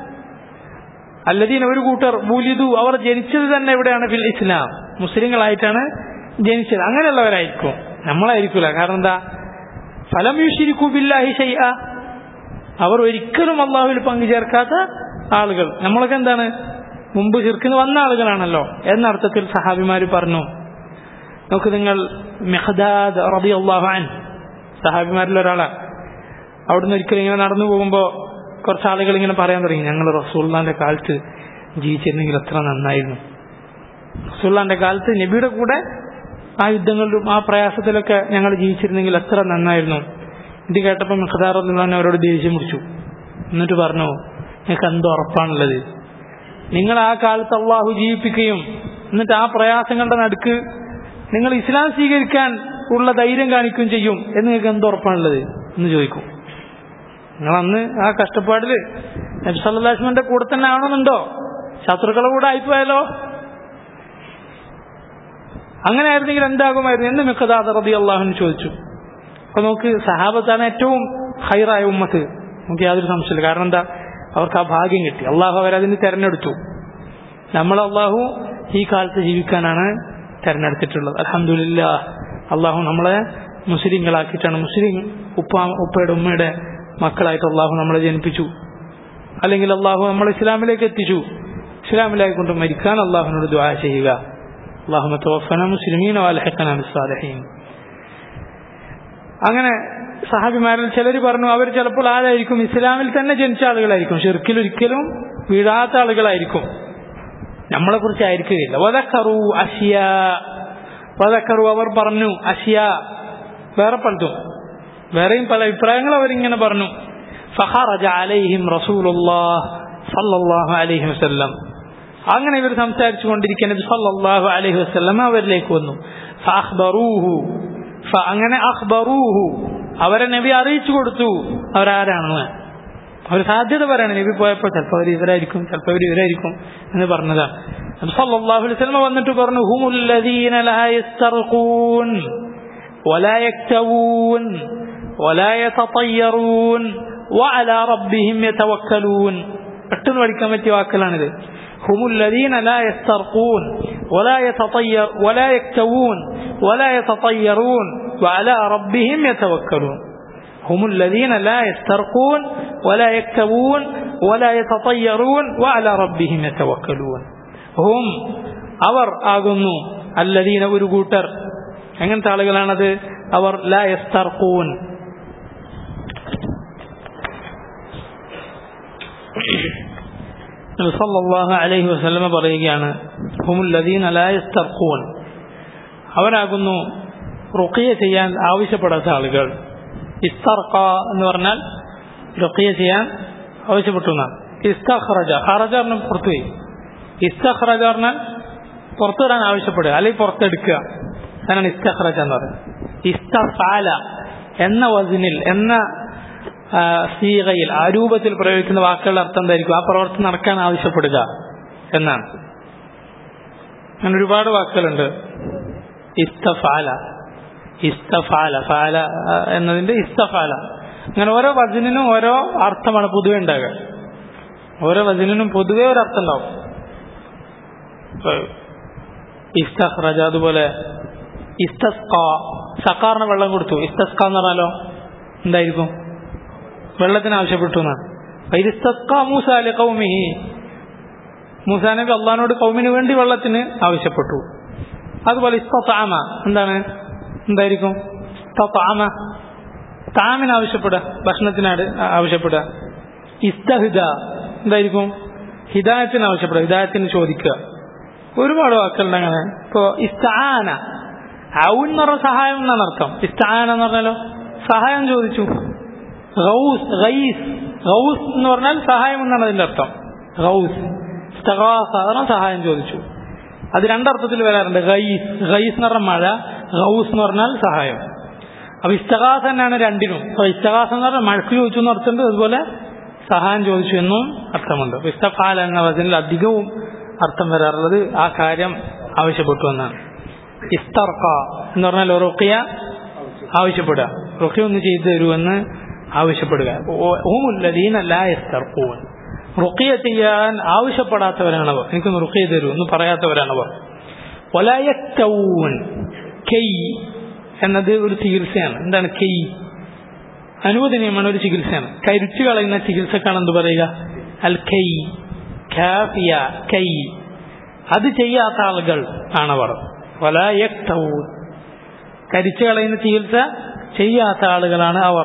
അല്ലദീന ഒരു കൂട്ടർ ഊലിദു അവർ ജനിച്ചത് തന്നെ എവിടെയാണ് ഫിൽ ഇസ്ലാം മുസ്ലിങ്ങളായിട്ടാണ് ജനിച്ചത് അങ്ങനെയുള്ളവരായിരിക്കും നമ്മളായിരിക്കില്ല കാരണം എന്താ ഫലം യുഷിരിക്കു ബില്ലാഹി ഷൈഅ അവർ ഒരിക്കലും അള്ളാഹുവിൽ പങ്കുചേർക്കാത്ത ആളുകൾ നമ്മളൊക്കെ എന്താണ് മുമ്പ് ചിർക്കിന് വന്ന ആളുകളാണല്ലോ എന്ന അർത്ഥത്തിൽ സഹാബിമാര് പറഞ്ഞു നോക്ക് നിങ്ങൾ മെഹദാദ് റബി അള്ളാഹാൻ സഹാബിമാരിൽ ഒരാളാണ് അവിടുന്ന് ഒരിക്കലും ഇങ്ങനെ നടന്നു പോകുമ്പോൾ കുറച്ച് ആളുകൾ ഇങ്ങനെ പറയാൻ തുടങ്ങി ഞങ്ങൾ റസൂള്ളാന്റെ കാലത്ത് ജീവിച്ചിരുന്നെങ്കിൽ എത്ര നന്നായിരുന്നു റസൂള്ളാന്റെ കാലത്ത് നബിയുടെ കൂടെ ആ യുദ്ധങ്ങളിലും ആ പ്രയാസത്തിലൊക്കെ ഞങ്ങൾ ജീവിച്ചിരുന്നെങ്കിൽ എത്ര നന്നായിരുന്നു ഇത് കേട്ടപ്പോൾ മിഖദാർ അള്ളാൻ അവരോട് ദേഷ്യം പിടിച്ചു എന്നിട്ട് പറഞ്ഞു നിങ്ങൾക്ക് എന്തോ ഉറപ്പാണുള്ളത് നിങ്ങൾ ആ കാലത്ത് അള്ളാഹു ജീവിപ്പിക്കുകയും എന്നിട്ട് ആ പ്രയാസങ്ങളുടെ നടുക്ക് നിങ്ങൾ ഇസ്ലാം സ്വീകരിക്കാൻ ഉള്ള ധൈര്യം കാണിക്കുകയും ചെയ്യും എന്ന് നിങ്ങൾക്ക് എന്ത് ഉറപ്പാണുള്ളത് എന്ന് ചോദിക്കും നിങ്ങൾ അന്ന് ആ കഷ്ടപ്പാടില് നബ്സല്ലാസ്മന്റെ കൂടെ തന്നെ ആവണമെന്നുണ്ടോ ശത്രുക്കളുടെ കൂടെ ആയിപ്പോയാലോ അങ്ങനെ ആയിരുന്നെങ്കിൽ എന്താകുമായിരുന്നു എന്ന് മിക്കതാദ റബി അള്ളാഹുന് ചോദിച്ചു അപ്പൊ നമുക്ക് സഹാബത്താണ് ഏറ്റവും ഹൈറായ ഉമ്മത്ത് നമുക്ക് യാതൊരു സംശയമില്ല കാരണം എന്താ അവർക്ക് ആ ഭാഗ്യം കിട്ടി അള്ളാഹു അവരതിന് തെരഞ്ഞെടുത്തു നമ്മൾ അള്ളാഹു ഈ കാലത്ത് ജീവിക്കാനാണ് തെരഞ്ഞെടുത്തിട്ടുള്ളത് അലഹമില്ല അള്ളാഹു നമ്മളെ മുസ്ലിങ്ങളാക്കിയിട്ടാണ് മുസ്ലിം ഉപ്പ ഉപ്പയുടെ ഉമ്മയുടെ മക്കളായിട്ട് അള്ളാഹു നമ്മളെ ജനിപ്പിച്ചു അല്ലെങ്കിൽ അള്ളാഹു നമ്മൾ ഇസ്ലാമിലേക്ക് എത്തിച്ചു ഇസ്ലാമിലായി കൊണ്ട് മരിക്കാൻ അള്ളാഹുവിനോട് ദ്വാ ചെയ്യുക അള്ളാഹു തോഫന മുസ്ലിമീൻ സാലഹീൻ അങ്ങനെ സഹാബിമാരിൽ ചിലർ പറഞ്ഞു അവർ ചിലപ്പോൾ ആരായിരിക്കും ഇസ്ലാമിൽ തന്നെ ജനിച്ച ആളുകളായിരിക്കും ഷിർക്കിൽ ഒരിക്കലും വീഴാത്ത ആളുകളായിരിക്കും നമ്മളെ കുറിച്ച് ആയിരിക്കുകയില്ല വതക്കറു അഷിയ വതക്കറു അവർ പറഞ്ഞു അഷിയ വേറെ പലതും വേറെയും പല അഭിപ്രായങ്ങൾ അവരിങ്ങനെ പറഞ്ഞു ഫഹറജ അലൈഹിം റസൂലുള്ളാഹ് സല്ലല്ലാഹു അലൈഹി വസല്ലം അങ്ങനെ ഇവർ സംസാരിച്ചു കൊണ്ടിരിക്കുന്നത് സല്ലല്ലാഹു അലൈഹി വസല്ലം അവരിലേക്ക് വന്നു ഫഅഖ്ബറൂഹു അങ്ങനെ അഖ്ബറൂഹു അവരെ നബി അറിയിച്ചു കൊടുത്തു അവരാരാണെന്ന് അവർ സാധ്യത പറയാണ് നബി പോയപ്പോൾ ചിലപ്പോൾ അവർ ഇവരായിരിക്കും ചിലപ്പോൾ അവർ ഇവരായിരിക്കും എന്ന് പറഞ്ഞതാണ് നബി സല്ലല്ലാഹു അലൈഹി വസല്ലം വന്നിട്ട് പറഞ്ഞു ഹുമുല്ലദീന ലാ യസ്തർഖൂൻ ولا يكتوون ولا يتطيرون وعلى ربهم يتوكلون പെട്ടെന്ന് പഠിക്കാൻ പറ്റിയ വാക്കുകളാണിത് هم الذين لا يسترقون ولا يتطير ولا يكتوون ولا يتطيرون وعلى ربهم يتوكلون هم الذين لا يسترقون ولا يكتوون ولا يتطيرون وعلى ربهم يتوكلون هم അവർ ആകുന്നു അല്ലദീന ഒരു കൂട്ടർ എങ്ങനത്തെ ആളുകളാണത് അവർ ലാ യസ്തർഖൂൻ സല്ലല്ലാഹു അലൈഹി വസല്ലമ പറയുകയാണ് ഹുമുല്ലദീന ലാ യസ്തർഖൂൻ അവരാകുന്നു റുഖിയ ചെയ്യാൻ ആവശ്യപ്പെടാത്ത ആളുകൾ ഇസ്തർഖ എന്ന് പറഞ്ഞാൽ റുഖിയ ചെയ്യാൻ ആവശ്യപ്പെട്ടു എന്നാണ് ഇസ്തഖ്റജ ഖറജ പറഞ്ഞാൽ പുറത്തുപോയി ഇസ്തഖ്റജ പറഞ്ഞാൽ പുറത്തു വരാൻ ആവശ്യപ്പെടുക അല്ലെങ്കിൽ പുറത്തെടുക്കുക അതാണ് ഇസ്തഖ്റജ എന്ന് പറയുന്നത് ഇസ്തഫാല എന്ന വസിനിൽ എന്ന സീകയിൽ ആ രൂപത്തിൽ പ്രയോഗിക്കുന്ന വാക്കുകളുടെ അർത്ഥം എന്തായിരിക്കും ആ പ്രവർത്തനം നടക്കാൻ ആവശ്യപ്പെടുക എന്നാണ് അങ്ങനെ ഒരുപാട് വാക്കുകളുണ്ട് ഇസ്തഫാല ഇസ്തഫാല ഫാല എന്നതിന്റെ ഇസ്തഫാല അങ്ങനെ ഓരോ വചനിനും ഓരോ അർത്ഥമാണ് പൊതുവെ ഉണ്ടാകുക ഓരോ വചനിനും പൊതുവെ ഒരു അർത്ഥം ഉണ്ടാവും ഇസ്തഖ്റജ അതുപോലെ ഇസ്തസ്ക സക്കാറിന് വെള്ളം കൊടുത്തു ഇസ്തസ്ക എന്ന് പറഞ്ഞാലോ എന്തായിരിക്കും വെള്ളത്തിന് ആവശ്യപ്പെട്ടു എന്നാണ് ഇസ്തസ്ക മൂസ അലി കൗമിഹി മൂസാ നബി അള്ളഹാനോട് കൗമിന് വേണ്ടി വെള്ളത്തിന് ആവശ്യപ്പെട്ടു അതുപോലെ ഇസ്തത്താമ എന്താണ് എന്തായിരിക്കും ഇസ്തത്താമ താമിന് ആവശ്യപ്പെടുക ഭക്ഷണത്തിനാട് ആവശ്യപ്പെടുക ഇസ്തഹിദ എന്തായിരിക്കും ഹിദായത്തിന് ആവശ്യപ്പെടുക ഹിദായത്തിന് ചോദിക്കുക ഒരുപാട് വാക്കുകളുണ്ട് അങ്ങനെ ഇപ്പോ ഇസ്താന ഔൻ എന്ന് പറഞ്ഞ സഹായം എന്നാണ് അർത്ഥം ഇസ്താന എന്ന് പറഞ്ഞാലോ സഹായം ചോദിച്ചു ഗൗസ് ഗൈസ് ഗൗസ് എന്ന് പറഞ്ഞാൽ സഹായം എന്നാണ് അതിന്റെ അർത്ഥം ഗൗസ് സാധാരണ സഹായം ചോദിച്ചു അത് രണ്ടർത്ഥത്തിൽ വരാറുണ്ട് ഗൈസ് ഗൈസ് എന്ന് പറഞ്ഞാൽ മഴ ഗൗസ് എന്ന് പറഞ്ഞാൽ സഹായം അപ്പൊ ഇസ്തകാസ തന്നെയാണ് രണ്ടിനും അപ്പൊ ഇസ്തകാസ എന്ന് പറഞ്ഞാൽ മഴക്ക് ചോദിച്ചു എന്ന് അർത്ഥമുണ്ട് അതുപോലെ സഹായം ചോദിച്ചു എന്നും അർത്ഥമുണ്ട് അപ്പൊ ഇസ്തഫാല എന്ന വചനിൽ അധികവും അർത്ഥം വരാറുള്ളത് ആ കാര്യം ആവശ്യപ്പെട്ടു എന്നാണ് ഇസ്തർക്ക എന്ന് പറഞ്ഞാൽ റുക്കിയ ആവശ്യപ്പെടുക റുക്കിയ ഒന്ന് ചെയ്തു തരുമെന്ന് ആവശ്യപ്പെടുക ഓമുല്ലദീനല്ല ഇസ്തർക്കൂൻ റുക്കിയ ചെയ്യാൻ ആവശ്യപ്പെടാത്തവരാണവർ എനിക്കൊന്ന് റുക്കിയ തരൂ എന്ന് പറയാത്തവരാണവർ വലയക്കൗൻ കെയ് എന്നത് ഒരു ചികിത്സയാണ് എന്താണ് കെയ് അനുവദനീയമാണ് ഒരു ചികിത്സയാണ് കരിച്ചു കളയുന്ന ചികിത്സക്കാണ് എന്ത് പറയുക അൽ കൈ ഖാഫിയ കൈ അത് ചെയ്യാത്ത ആളുകൾ ആണവർ വലയക്തവൂൻ കരിച്ചു കളയുന്ന ചികിത്സ ചെയ്യാത്ത ആളുകളാണ് അവർ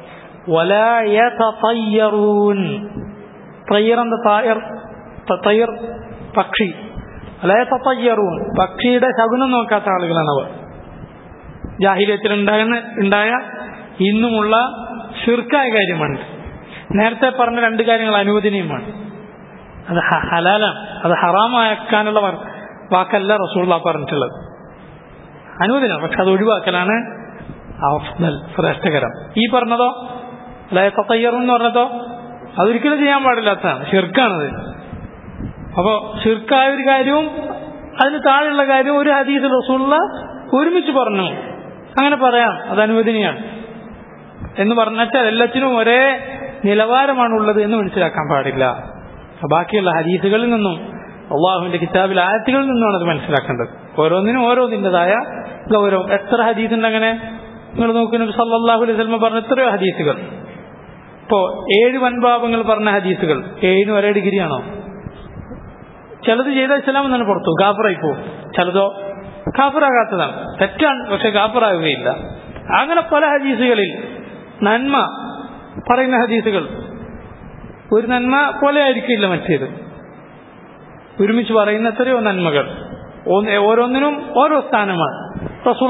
വലയതയ്യറൂൻ തയ്യർ എന്ത് തായർ തയ്യർ പക്ഷി വലയതയ്യറൂൻ പക്ഷിയുടെ ശകുനം നോക്കാത്ത ആളുകളാണ് അവർ ജാഹിര്യത്തിൽ ഉണ്ടാകുന്ന ഉണ്ടായ ഇന്നുമുള്ള ഷിർക്കായ കാര്യമാണ് നേരത്തെ പറഞ്ഞ രണ്ട് കാര്യങ്ങൾ അനുവദനീയമാണ് അത് ഹലാലാണ് അത് ഹറാമാക്കാനുള്ള വർ- വാക്കല്ല റസൂള്ള പറഞ്ഞിട്ടുള്ളത് അനുവദനം പക്ഷെ അത് ഒഴിവാക്കലാണ് അഫ്ദൽ ശ്രേഷ്ഠകരം ഈ പറഞ്ഞതോ ലയത്തയ്യറും എന്ന് പറഞ്ഞതോ അതൊരിക്കലും ചെയ്യാൻ പാടില്ലാത്തതാണ് ഷിർക്കാണത് അപ്പോൾ ഷിർക്കായ ഒരു കാര്യവും അതിന് താഴെയുള്ള കാര്യവും ഒരു ഹദീസ് റസൂള്ള ഒരുമിച്ച് പറഞ്ഞു അങ്ങനെ പറയാം അത് അനുവദനീയാണ് എന്ന് പറഞ്ഞാൽ എല്ലാത്തിനും ഒരേ നിലവാരമാണുള്ളത് എന്ന് മനസ്സിലാക്കാൻ പാടില്ല ബാക്കിയുള്ള ഹദീസുകളിൽ നിന്നും അള്ളാഹുവിന്റെ കിതാബിൽ ആയത്തുകളിൽ നിന്നുമാണ് അത് മനസ്സിലാക്കേണ്ടത് ഓരോന്നിനും ഓരോന്നിൻ്റെതായ ഗൗരവം എത്ര ഹദീസ് ഉണ്ട് അങ്ങനെ നിങ്ങൾ നോക്കുന്ന സല്ലാഹു അലൈഹി സ്വലമ പറഞ്ഞ എത്രയോ ഹദീസുകൾ ഇപ്പോ ഏഴ് വൻപാപങ്ങൾ പറഞ്ഞ ഹദീസുകൾ ഏഴിന് ഒരേ ഡിഗ്രിയാണോ ചിലത് ചെയ്ത ഇസ്ലാം തന്നെ പുറത്തു കാഫറായി പോവും ചിലതോ കാഫറാകാത്തതാണ് തെറ്റാണ് പക്ഷെ കാഫറാകുകയില്ല അങ്ങനെ പല ഹദീസുകളിൽ നന്മ പറയുന്ന ഹദീസുകൾ ഒരു നന്മ പോലെ ആയിരിക്കില്ല മറ്റേത് ഒരുമിച്ച് പറയുന്ന എത്രയോ നന്മകൾ ഒന്ന് ഓരോന്നിനും ഓരോ സ്ഥാനമാണ് റസൂൽ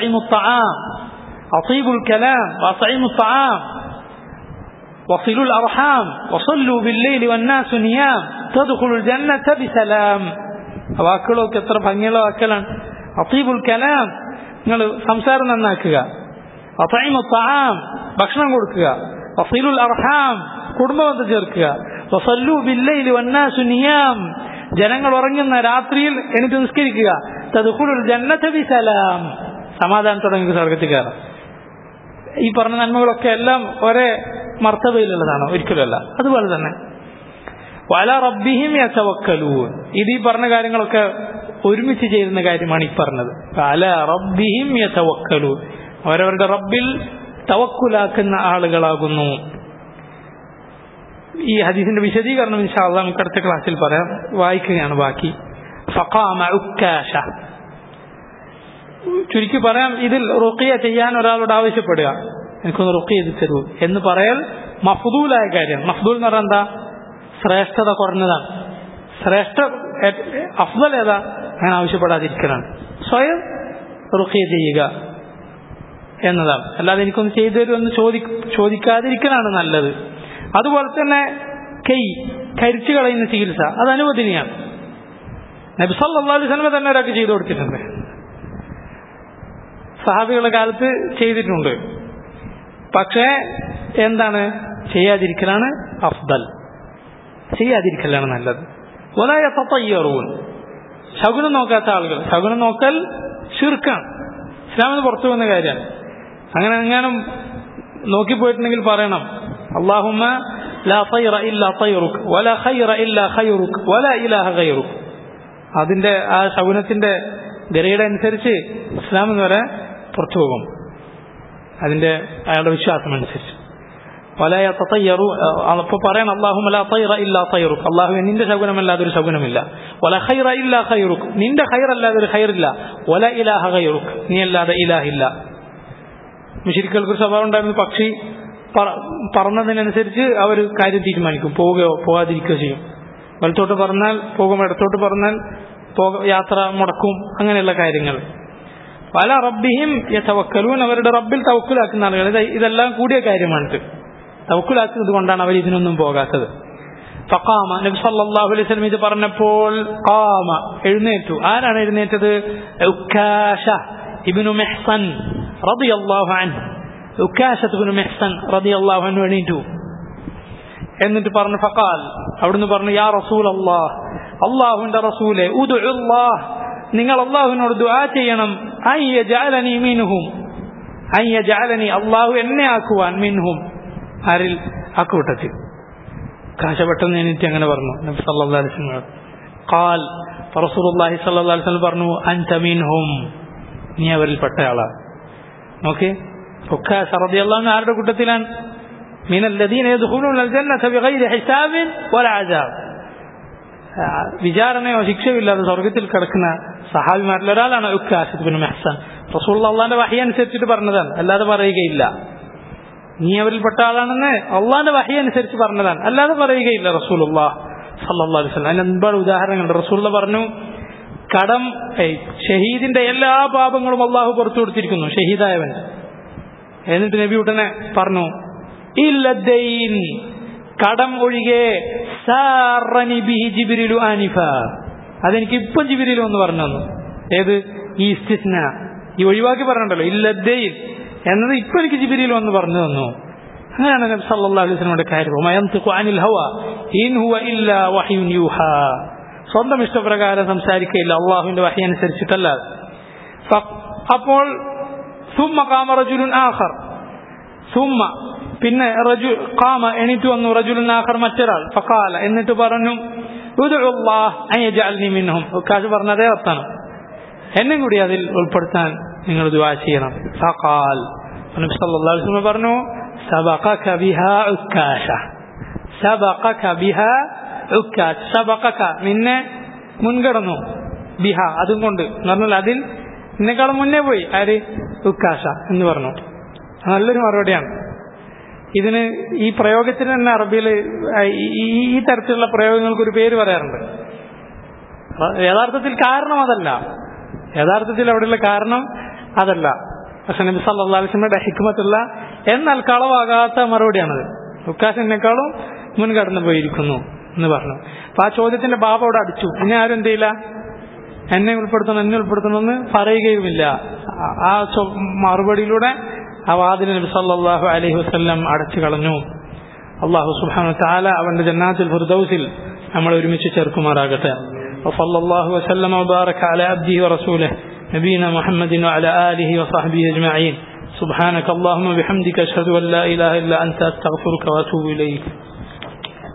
أطيب الكلام وأطعموا الطعام وصلوا الأرحام وصلوا بالليل والناس نيام تدخلوا الجنة بسلام വാക്കുകളൊക്കെ എത്ര ഭംഗിയുള്ള വാക്കുകളാണ് അത്തീബുൽ കലാം നിങ്ങൾ സംസാരം നന്നാക്കുക അത്തൈമു താം ഭക്ഷണം കൊടുക്കുക വസീലുൽ അർഹാം കുടുംബബന്ധം ചേർക്കുക വസല്ലു ബില്ലൈലി വന്നാസു നിയാം ജനങ്ങൾ ഉറങ്ങുന്ന രാത്രിയിൽ എനിക്ക് നിസ്കരിക്കുക തദ്ഖുലുൽ ജന്നത ബിസലാം സമാധാനത്തോടെ നിങ്ങൾക്ക് സ്വർഗത്തിൽ കയറാം ഈ പറഞ്ഞ നന്മകളൊക്കെ എല്ലാം ഒരേ മർത്തബയിലുള്ളതാണോ ഒരിക്കലുമല്ല അതുപോലെ തന്നെ വല റബ്ബിഹിം യതവക്കലൂൻ ഇത് ഈ പറഞ്ഞ കാര്യങ്ങളൊക്കെ ഒരുമിച്ച് ചെയ്യുന്ന കാര്യമാണ് ഈ പറഞ്ഞത് വല റബ്ബിഹിം യതവക്കലൂൻ അവരവരുടെ റബ്ബിൽ തവക്കുലാക്കുന്ന ആളുകളാകുന്നു ഈ ഹദീസിന്റെ വിശദീകരണം ഇൻഷാല്ല നമുക്ക് അടുത്ത ക്ലാസ്സിൽ പറയാം വായിക്കുകയാണ് ബാക്കി ഫഖാമ ഉക്കാശ ചുരുക്കി പറയാം ഇതിൽ റുക്കിയ ചെയ്യാൻ ഒരാളോട് ആവശ്യപ്പെടുക എനിക്കൊന്ന് റുക്കിയ ചെയ്ത് തരൂ എന്ന് പറയൽ മഫ്ദൂലായ കാര്യം മഫ്ദൂൽ എന്ന് പറഞ്ഞാൽ എന്താ ശ്രേഷ്ഠത കുറഞ്ഞതാണ് ശ്രേഷ്ഠ അഫ്ദൽ ഏതാ അങ്ങനെ ആവശ്യപ്പെടാതിരിക്കലാണ് സ്വയം റുക്കിയ ചെയ്യുക എന്നതാണ് അല്ലാതെ എനിക്കൊന്ന് ചെയ്തു തരുമെന്ന് ചോദി ചോദിക്കാതിരിക്കലാണ് നല്ലത് അതുപോലെ തന്നെ കൈ കരിച്ചു കളയുന്ന ചികിത്സ അത് അനുവദനീയാണ് നബിസല്ലാ അലൈഹി സ്വലമ തന്നെ ഒരാൾക്ക് ചെയ്തു കൊടുത്തിട്ടുണ്ട് സഹാബികളുടെ കാലത്ത് ചെയ്തിട്ടുണ്ട് പക്ഷേ എന്താണ് ചെയ്യാതിരിക്കലാണ് അഫ്ദൽ ചെയ്യാതിരിക്കലാണ് നല്ലത് ഒലായ തയ്യറൂൻ ശകുനം നോക്കാത്ത ആളുകൾ ശകുനം നോക്കൽ ഷിർക്കാണ് ഇസ്ലാമിന് പുറത്തു വന്ന കാര്യമാണ് അങ്ങനെ എങ്ങാനും നോക്കിപ്പോയിട്ടുണ്ടെങ്കിൽ പറയണം അള്ളാഹുമ്മ ലാ ഖൈറ ഇല്ലാ ഖൈറുക് വല ഖൈറ ഇല്ലാ ഖൈറുക് വല ഇലാഹ ഖൈറുക് അതിന്റെ ആ ശകുനത്തിന്റെ ഗരയുടെ അനുസരിച്ച് ഇസ്ലാം എന്ന് പറയാൻ പുറത്തു പോകും അതിന്റെ അയാളുടെ വിശ്വാസം അനുസരിച്ച് വലയ തയ്യറു അപ്പോൾ പറയണം അള്ളാഹു ലാ ഖൈറ ഇല്ലാ ഖൈറുക് അള്ളാഹു നിന്റെ ശകുനമല്ലാതെ ഒരു ശകുനമില്ല വല ഖൈറ ഇല്ലാ ഖൈറുക് നിന്റെ ഖൈറല്ലാതെ ഒരു ഖൈറില്ല വല ഇലാഹ ഖൈറുക് നീ അല്ലാതെ ഇലാഹില്ല മുഷിരിക്കൾക്ക് ഒരു സ്വഭാവം ഉണ്ടായിരുന്നു പക്ഷി പറഞ്ഞതിനനുസരിച്ച് അവർ കാര്യം തീരുമാനിക്കും പോവുകയോ പോകാതിരിക്കുകയോ ചെയ്യും വലത്തോട്ട് പറഞ്ഞാൽ പോകും ഇടത്തോട്ട് പറഞ്ഞാൽ പോക യാത്ര മുടക്കും അങ്ങനെയുള്ള കാര്യങ്ങൾ പല റബ്ബിഹിം യഥവക്കലൂൻ അവരുടെ റബ്ബിൽ തവക്കുലാക്കുന്ന ആളുകൾ ഇത് ഇതെല്ലാം കൂടിയ കാര്യമാണ് തവക്കുലാക്കുന്നത് കൊണ്ടാണ് അവർ ഇതിനൊന്നും പോകാത്തത് ഫഖാമ നബി സല്ലല്ലാഹു അലൈഹി വസല്ലം ഇത് പറഞ്ഞപ്പോൾ ഖാമ എഴുന്നേറ്റു ആരാണ് എഴുന്നേറ്റത് ഉക്കാശ ഇബ്നു മെഹ്സൻ റളിയല്ലാഹു അൻഹു ഉക്കാശ ഇബ്നു മെഹ്സൻ റളിയല്ലാഹു അൻഹു എണീറ്റു എന്നിട്ട് പറഞ്ഞു ഫഖാൽ അവിടുന്ന് പറഞ്ഞു യാ റസൂൽ അള്ളാഹ് അള്ളാഹുവിന്റെ റസൂലെ ഉദുല്ലാഹ് നിങ്ങൾ അള്ളാഹുവിനോട് ദുആ ചെയ്യണം അയ്യ ജഅലനി മിൻഹും അയ്യ ജഅലനി അള്ളാഹു എന്നെ ആക്കുവാൻ മിൻഹും ആരിൽ അക്കൂട്ടത്തിൽ കാശ പെട്ടെന്ന് എണീറ്റ് അങ്ങനെ പറഞ്ഞു നബി സല്ലല്ലാഹു അലൈഹി വസല്ലം ഖാൽ റസൂലുള്ളാഹി സ്വല്ലല്ലാഹു അലൈഹി വസല്ലം പറഞ്ഞു അൻത മിൻഹും നീ അവരിൽപ്പെട്ട ആളാണ് ഓക്കെ ഉക്കാശ റളിയല്ലാഹു അൻഹു ആരുടെ കൂട്ടത്തിലാണ് من الذين يدخلون الجنة بغير حساب ولا عذاب വിചാരണയോ ശിക്ഷയോ ഇല്ലാതെ സ്വർഗത്തിൽ കിടക്കുന്ന സഹാബിമാരിൽ ഒരാളാണ് ഉക്കാസിബിൻ മെഹ്സൻ റസൂൾ അള്ളാന്റെ വഹി അനുസരിച്ചിട്ട് പറഞ്ഞതാണ് അല്ലാതെ പറയുകയില്ല നീ അവരിൽപ്പെട്ട ആളാണെന്ന് അള്ളാന്റെ വഹി അനുസരിച്ച് പറഞ്ഞതാണ് അല്ലാതെ പറയുകയില്ല റസൂൽ അള്ളാഹ് സല്ലാ അലൈഹി സ്വലം അതിന് ഒരുപാട് ഉദാഹരണങ്ങളുണ്ട് റസൂൽ പറഞ്ഞു കടം ഷഹീദിന്റെ എല്ലാ പാപങ്ങളും അള്ളാഹു പുറത്തു കൊടുത്തിരിക്കുന്നു ഷഹീദായവൻ എന്നിട്ട് നബി ഉടനെ പറഞ്ഞു ഇല്ലദ്ദൈൻ കടം ഒഴികെ സാറനി ബിഹി ജിബിരിലു ആനിഫ അതെനിക്ക് ഇപ്പം ജിബിരിലു എന്ന് പറഞ്ഞു തന്നു ഏത് ഈ ഇസ്തിസ്ന ഈ ഒഴിവാക്കി പറഞ്ഞിട്ടല്ലോ ഇല്ലദ്ദയിൽ എന്നത് ഇപ്പൊ എനിക്ക് ജിബിരിലു എന്ന് പറഞ്ഞു തന്നു അങ്ങനെയാണ് നബി സല്ലല്ലാഹു അലൈഹി വസല്ലമയുടെ കാര്യം വമയന്തിഖു അനിൽ ഹവ ഇൻ ഹുവ ഇല്ലാ വഹ്യുൻ യൂഹാ സ്വന്തം ഇഷ്ടപ്രകാരം സംസാരിക്കുകയില്ല അള്ളാഹുവിന്റെ വഹി അനുസരിച്ചിട്ടല്ല ഫ- അപ്പോൾ ثم قام رجل آخر ثم പിന്നെ റജു ഖാമ എണീറ്റ് വന്നു റജുലുൻ ആഖർ മറ്റൊരാൾ ഫഖാല എന്നിട്ട് പറഞ്ഞു ഉദ്ഉ അല്ലാഹ് അൻ യജഅൽനി മിൻഹും കാശ് പറഞ്ഞതേ അർത്ഥാണ് എന്നും കൂടി അതിൽ ഉൾപ്പെടുത്താൻ നിങ്ങൾ ദുആ ചെയ്യണം ഫഖാൽ നബി സല്ലല്ലാഹു അലൈഹി വസല്ലം പറഞ്ഞു സബഖക ബിഹാ ഉക്കാശ സബഖക ബിഹാ ഉക്കാശ സബഖക നിന്നെ മുൻകടന്നു ബിഹ അതും കൊണ്ട് എന്ന് പറഞ്ഞാൽ അതിൽ നിന്നെക്കാളും മുന്നേ പോയി ആര് ഉക്കാശ എന്ന് പറഞ്ഞു നല്ലൊരു മറുപടിയാണ് ഇതിന് ഈ പ്രയോഗത്തിന് തന്നെ അറബിയിൽ ഈ ഈ തരത്തിലുള്ള പ്രയോഗങ്ങൾക്ക് ഒരു പേര് പറയാറുണ്ട് അപ്പൊ യഥാർത്ഥത്തിൽ കാരണം അതല്ല യഥാർത്ഥത്തിൽ അവിടെയുള്ള കാരണം അതല്ല പക്ഷെ നബി സല്ലല്ലാഹു അലൈഹി വസല്ലമയുടെ ഹിക്മത്തുള്ള എന്നാൽ കളവാകാത്ത മറുപടിയാണത് ഉക്കാശിനേക്കാളും മുൻകടന്നു പോയിരിക്കുന്നു എന്ന് പറഞ്ഞു അപ്പൊ ആ ചോദ്യത്തിന്റെ ബാബ അവിടെ അടിച്ചു ഇനി ആരും എന്ത് ചെയ്യില്ല എന്നെ ഉൾപ്പെടുത്തണം എന്നെ ഉൾപ്പെടുത്തണം എന്ന് പറയുകയുമില്ല ആ- ആ ചോ- മറുപടിയിലൂടെ ആ വാതിൽ നബി സല്ലല്ലാഹു അലൈഹി വസല്ലം അടച്ചു കളഞ്ഞു അള്ളാഹു സുബ്ഹാനഹു വതആല അവന്റെ ജന്നാത്തുൽ ഫിർദൗസിൽ നമ്മൾ ഒരുമിച്ച് ചേർക്കുമാറാകട്ടെ وصلى الله وسلم وبارك على عبده ورسوله نبينا محمد وعلى آله وصحبه أجمعين سبحانك اللهم وبحمدك أشهد أن لا إله إلا أنت أستغفرك وأتوب إليك